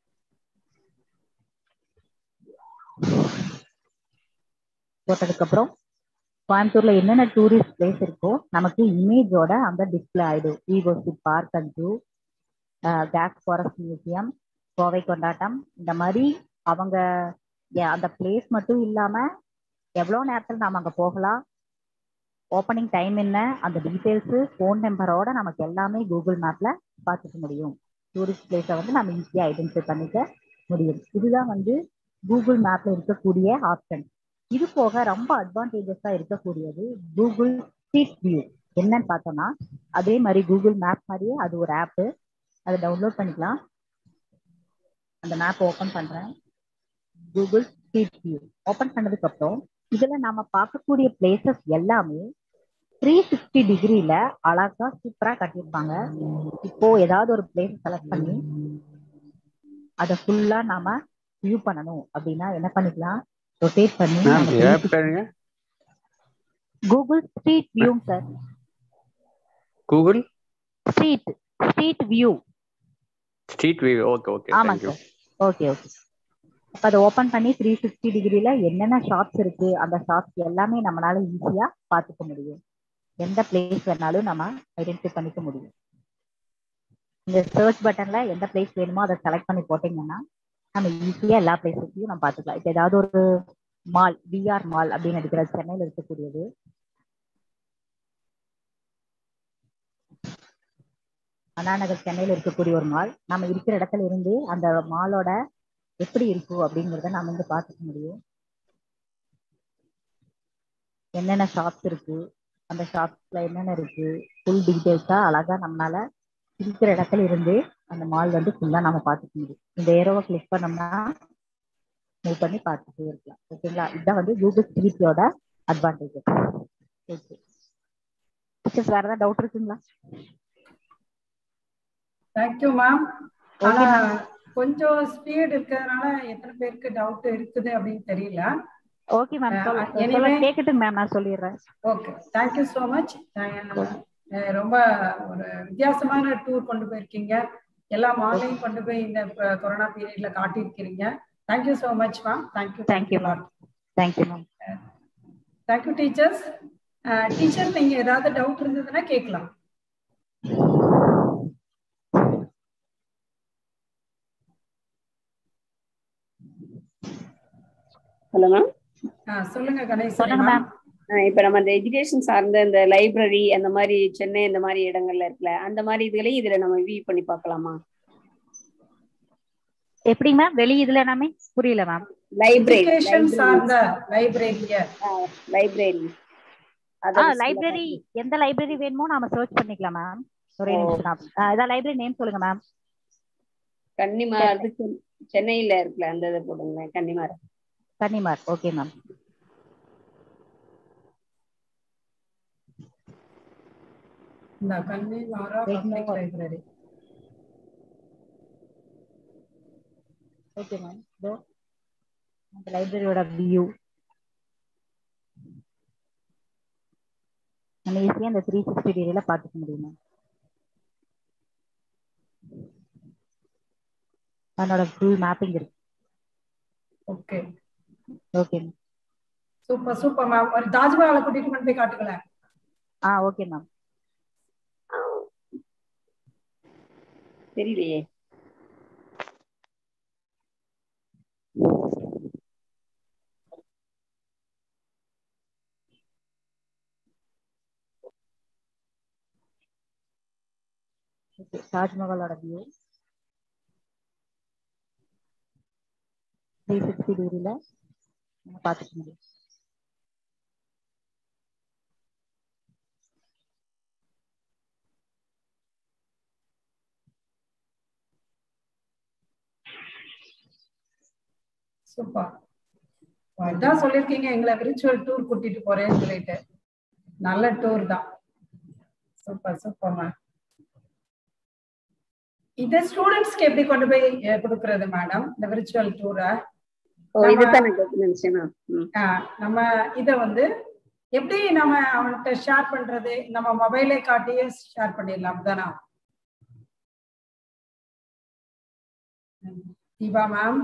போட்டதுக்கு அப்புறம் கோயம்புத்தூர்ல என்னென்ன டூரிஸ்ட் பிளேஸ் இருக்கோ நமக்கு இமேஜோட அங்க டிஸ்பிளே ஆயிடும் ஈகோசி park and zoo Gass forest museum Kovai Kondattam இந்த மாதிரி அவங்க அந்த பிளேஸ் மட்டும் இல்லாம எவ்வளோ நேரத்தில் நாம அங்க போகலாம் ஓப்பனிங் டைம் என்ன அந்த டீட்டெயில்ஸ் ஃபோன் நம்பரோட நமக்கு எல்லாமே கூகுள் மேப்ல பார்த்துக்க முடியும் டூரிஸ்ட் பிளேஸை வந்து நம்ம ஈஸியாக ஐடென்டிஃபை பண்ணிக்க முடியும் இதுதான் வந்து கூகுள் மேப்ல இருக்கக்கூடிய ஆப்ஷன் இது போக ரொம்ப அட்வான்டேஜஸா இருக்கக்கூடியது கூகுள் ஸ்ட்ரீட் வியூ என்னன்னு பார்த்தோம்னா அதே மாதிரி கூகுள் மேப் மாதிரியே அது ஒரு ஆப்பு அதை டவுன்லோட் பண்ணிக்கலாம் அந்த மேப் ஓப்பன் பண்றேன் கூகுள் ஸ்ட்ரீட் வியூ ஓப்பன் பண்ணதுக்கு அப்புறம் இதுல நாம பார்க்கக்கூடிய பிளேசஸ் எல்லாமே த்ரீ சிக்ஸ்டி டிகிரில அழகா சூப்பரா கட்டியிருப்பாங்க இப்போ ஏதாவது ஒரு பிளேஸ் செலக்ட் பண்ணி அதை ஃபுல்லா நாம வியூ பண்ணணும் அப்படின்னா என்ன பண்ணிக்கலாம் ரொட்டேட் பண்ணி மேம் ஏப் பேருங்க Google street view sir Google street street view street view okay okay ஆமா தேங்க்யூ சார் ஓகே ஓகே அப்ப அதை ஓபன் பண்ணி த்ரீ சிக்ஸ்டி டிகிரில என்னென்ன ஷாப்ஸ் இருக்கு அந்த ஷாப்ஸ் எல்லாமே நம்மளால ஈஸியா பார்த்துக்க முடியும் எந்த பிளேஸ் வேணாலும் நம்ம ஐடென்டிஃபை பண்ணிக்க முடியும் இந்த சர்ச் பட்டன்ல எந்த பிளேஸ் வேணுமோ அதை செலக்ட் பண்ணி போட்டீங்கன்னா நம்ம ஈஸியா எல்லா பிளேஸஸையும் நம்ம பார்த்துக்கலாம் இப்போ ஏதாவது ஒரு மால் விஆர் மால் அப்படின்னு இருக்கிற சென்னையில இருக்கக்கூடியது அண்ணா நகர் சென்னையில இருக்கக்கூடிய ஒரு மால் நம்ம இருக்கிற இடத்துல இருந்து அந்த மாலோட எப்படி இருக்கும் அப்படிங்கிறத நாம இங்க பார்த்துக்க முடியும் என்னென்ன ஷாப்ஸ் இருக்கு அந்த ஷாப்ஸ்ல என்னென்ன இருக்கு ஃபுல் டீடைல்ஸா அழகா நம்மளால இருக்கிற இடத்துல இருந்து அந்த மால் வந்து ஃபுல்லா நம்ம பார்த்துக்க முடியும் இந்த ஏரோவை கிளிக் பண்ணோம்னா மூவ் பண்ணி பார்த்துட்டே இருக்கலாம் ஓகேங்களா இதுதான் வந்து கூகுள் ஸ்ட்ரீட்டோட அட்வான்டேஜ் ஓகே டீச்சர்ஸ் வேற ஏதாவது டவுட் இருக்குங்களா தேங்க்யூ மேம் Okay, ஆனா ma'am. கொஞ்சம் ஸ்பீட் இருக்கிறதுனால எத்தனை பேருக்கு டவுட் இருக்குது அப்படின்னு தெரியல ஓகே மேம் Uh, சொல்ல anyway- கேட்கட்டும் மேம் நான் சொல்லிடுறேன் ஓகே தேங்க்யூ ஸோ மச் ரொம்ப ஒரு வித்தியாசமான டூர் கொண்டு போயிருக்கீங்க எல்லா மாலையும் கொண்டு போய் இந்த ப- கொரோனா பீரியட்ல காட்டியிருக்கிறீங்க thank you so much ma'am thank you Thank you, ma'am. Thank you ma'am thank you teachers teacher நீங்க ஏதாவது டவுட் இருந்ததுன்னா கேட்கலாம் ஹலோ மேம் ஆஹ் சொல்லுங்க கணேசன் சொல்லுங்க மேம் இப்ப நம்ம இந்த எஜுகேஷன் சார்ந்த இந்த லைப்ரரி அந்த மாதிரி சென்னை இந்த மாதிரி இடங்கள்ல இருக்குல்ல அந்த மாதிரி இதுகளையும் இதுல நம்ம வியூ பண்ணி பார்க்கலாமா எப்படி மேம் வெளி இதுல எல்லாமே புரியல மேம் லைப்ரரி எஜுகேஷன் சார்ந்த லைப்ரரிய லைப்ரரி ஆ லைப்ரரி எந்த லைப்ரரி வேணுமோ நாம சர்ச் பண்ணிக்கலாம் மேம் ஒரே ஓ. நிமிஷம் நான் ஆ, ஏதாவது லைப்ரரி நேம் சொல்லுங்க மேம் கன்னிமார் அது சென்- சென்னையில இருக்குல்ல அந்த இதை போடுங்களேன் கன்னிமார் கன்னிமார் ஓகே மேம் இந்த கல்வி வாரா பப்ளிக் லைப்ரரி ஓகே மேம் இதோ அந்த லைப்ரரியோட வியூ நம்ம ஈஸியா இந்த த்ரீ சிக்ஸ்டி டிகிரில பார்த்துக்க முடியும் மேம் அதனோட ஃபுல் மேப்பிங் இருக்கு okay okay ma'am super super ma'am ஒரு தாஜ்மஹாலை கூட்டிட்டு கொண்டு போய் காட்டுங்களேன் ஆ ஓகே மேம் தெரியலையே ஓகே தாஜ்மஹாலோட வியூ த்ரீ சிக்ஸ்டி டிகிரில நம்ம பார்த்துக்க முடியும் சூப்பர் இதான் சொல்லிருக்கீங்க எங்களை விர்ச்சுவல் டூர் கூட்டிட்டு போறேன்னு சொல்லிட்டு நல்ல டூர் தான் சூப்பர் சூப்பர் மேம் இது ஸ்டூடெண்ட்ஸ்க்கு எப்படி கொண்டு போய் அஹ், கொடுக்கறது மேடம் இந்த விர்ச்சுவல் டூரை ஓ இதுதான் நான் கேட்க நினைச்சேன் மேம் ம். நம்ம இத வந்து எப்படி நம்ம அவன்கிட்ட ஷேர் பண்றது நம்ம மொபைலே காட்டியே ஷேர் பண்ணிடலாம் தானா தீபா மேம்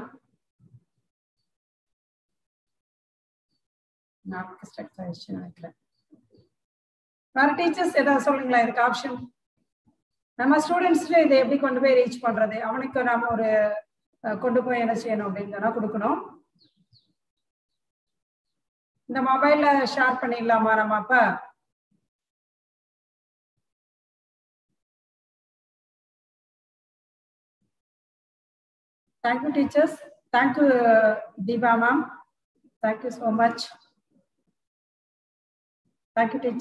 நாக்கு ஸ்ட்ரக் ஆயிடுச்சு நினைக்கிறேன் வேற டீச்சர்ஸ் ஏதாவது சொல்லுங்களேன் இதுக்கு ஆப்ஷன் நம்ம ஸ்டூடெண்ட்ஸ்ல இதை எப்படி கொண்டு போய் ரீச் பண்றது அவனுக்கு நாம ஒரு அஹ், கொண்டு போய் என்ன செய்யணும் அப்படின்னு சொன்னா கொடுக்கணும் இந்த மொபைல்ல ஷேர் பண்ணிடலாமா நம்ம அப்ப thank you teachers thank you Deepa ma'am thank you so much thank you teacher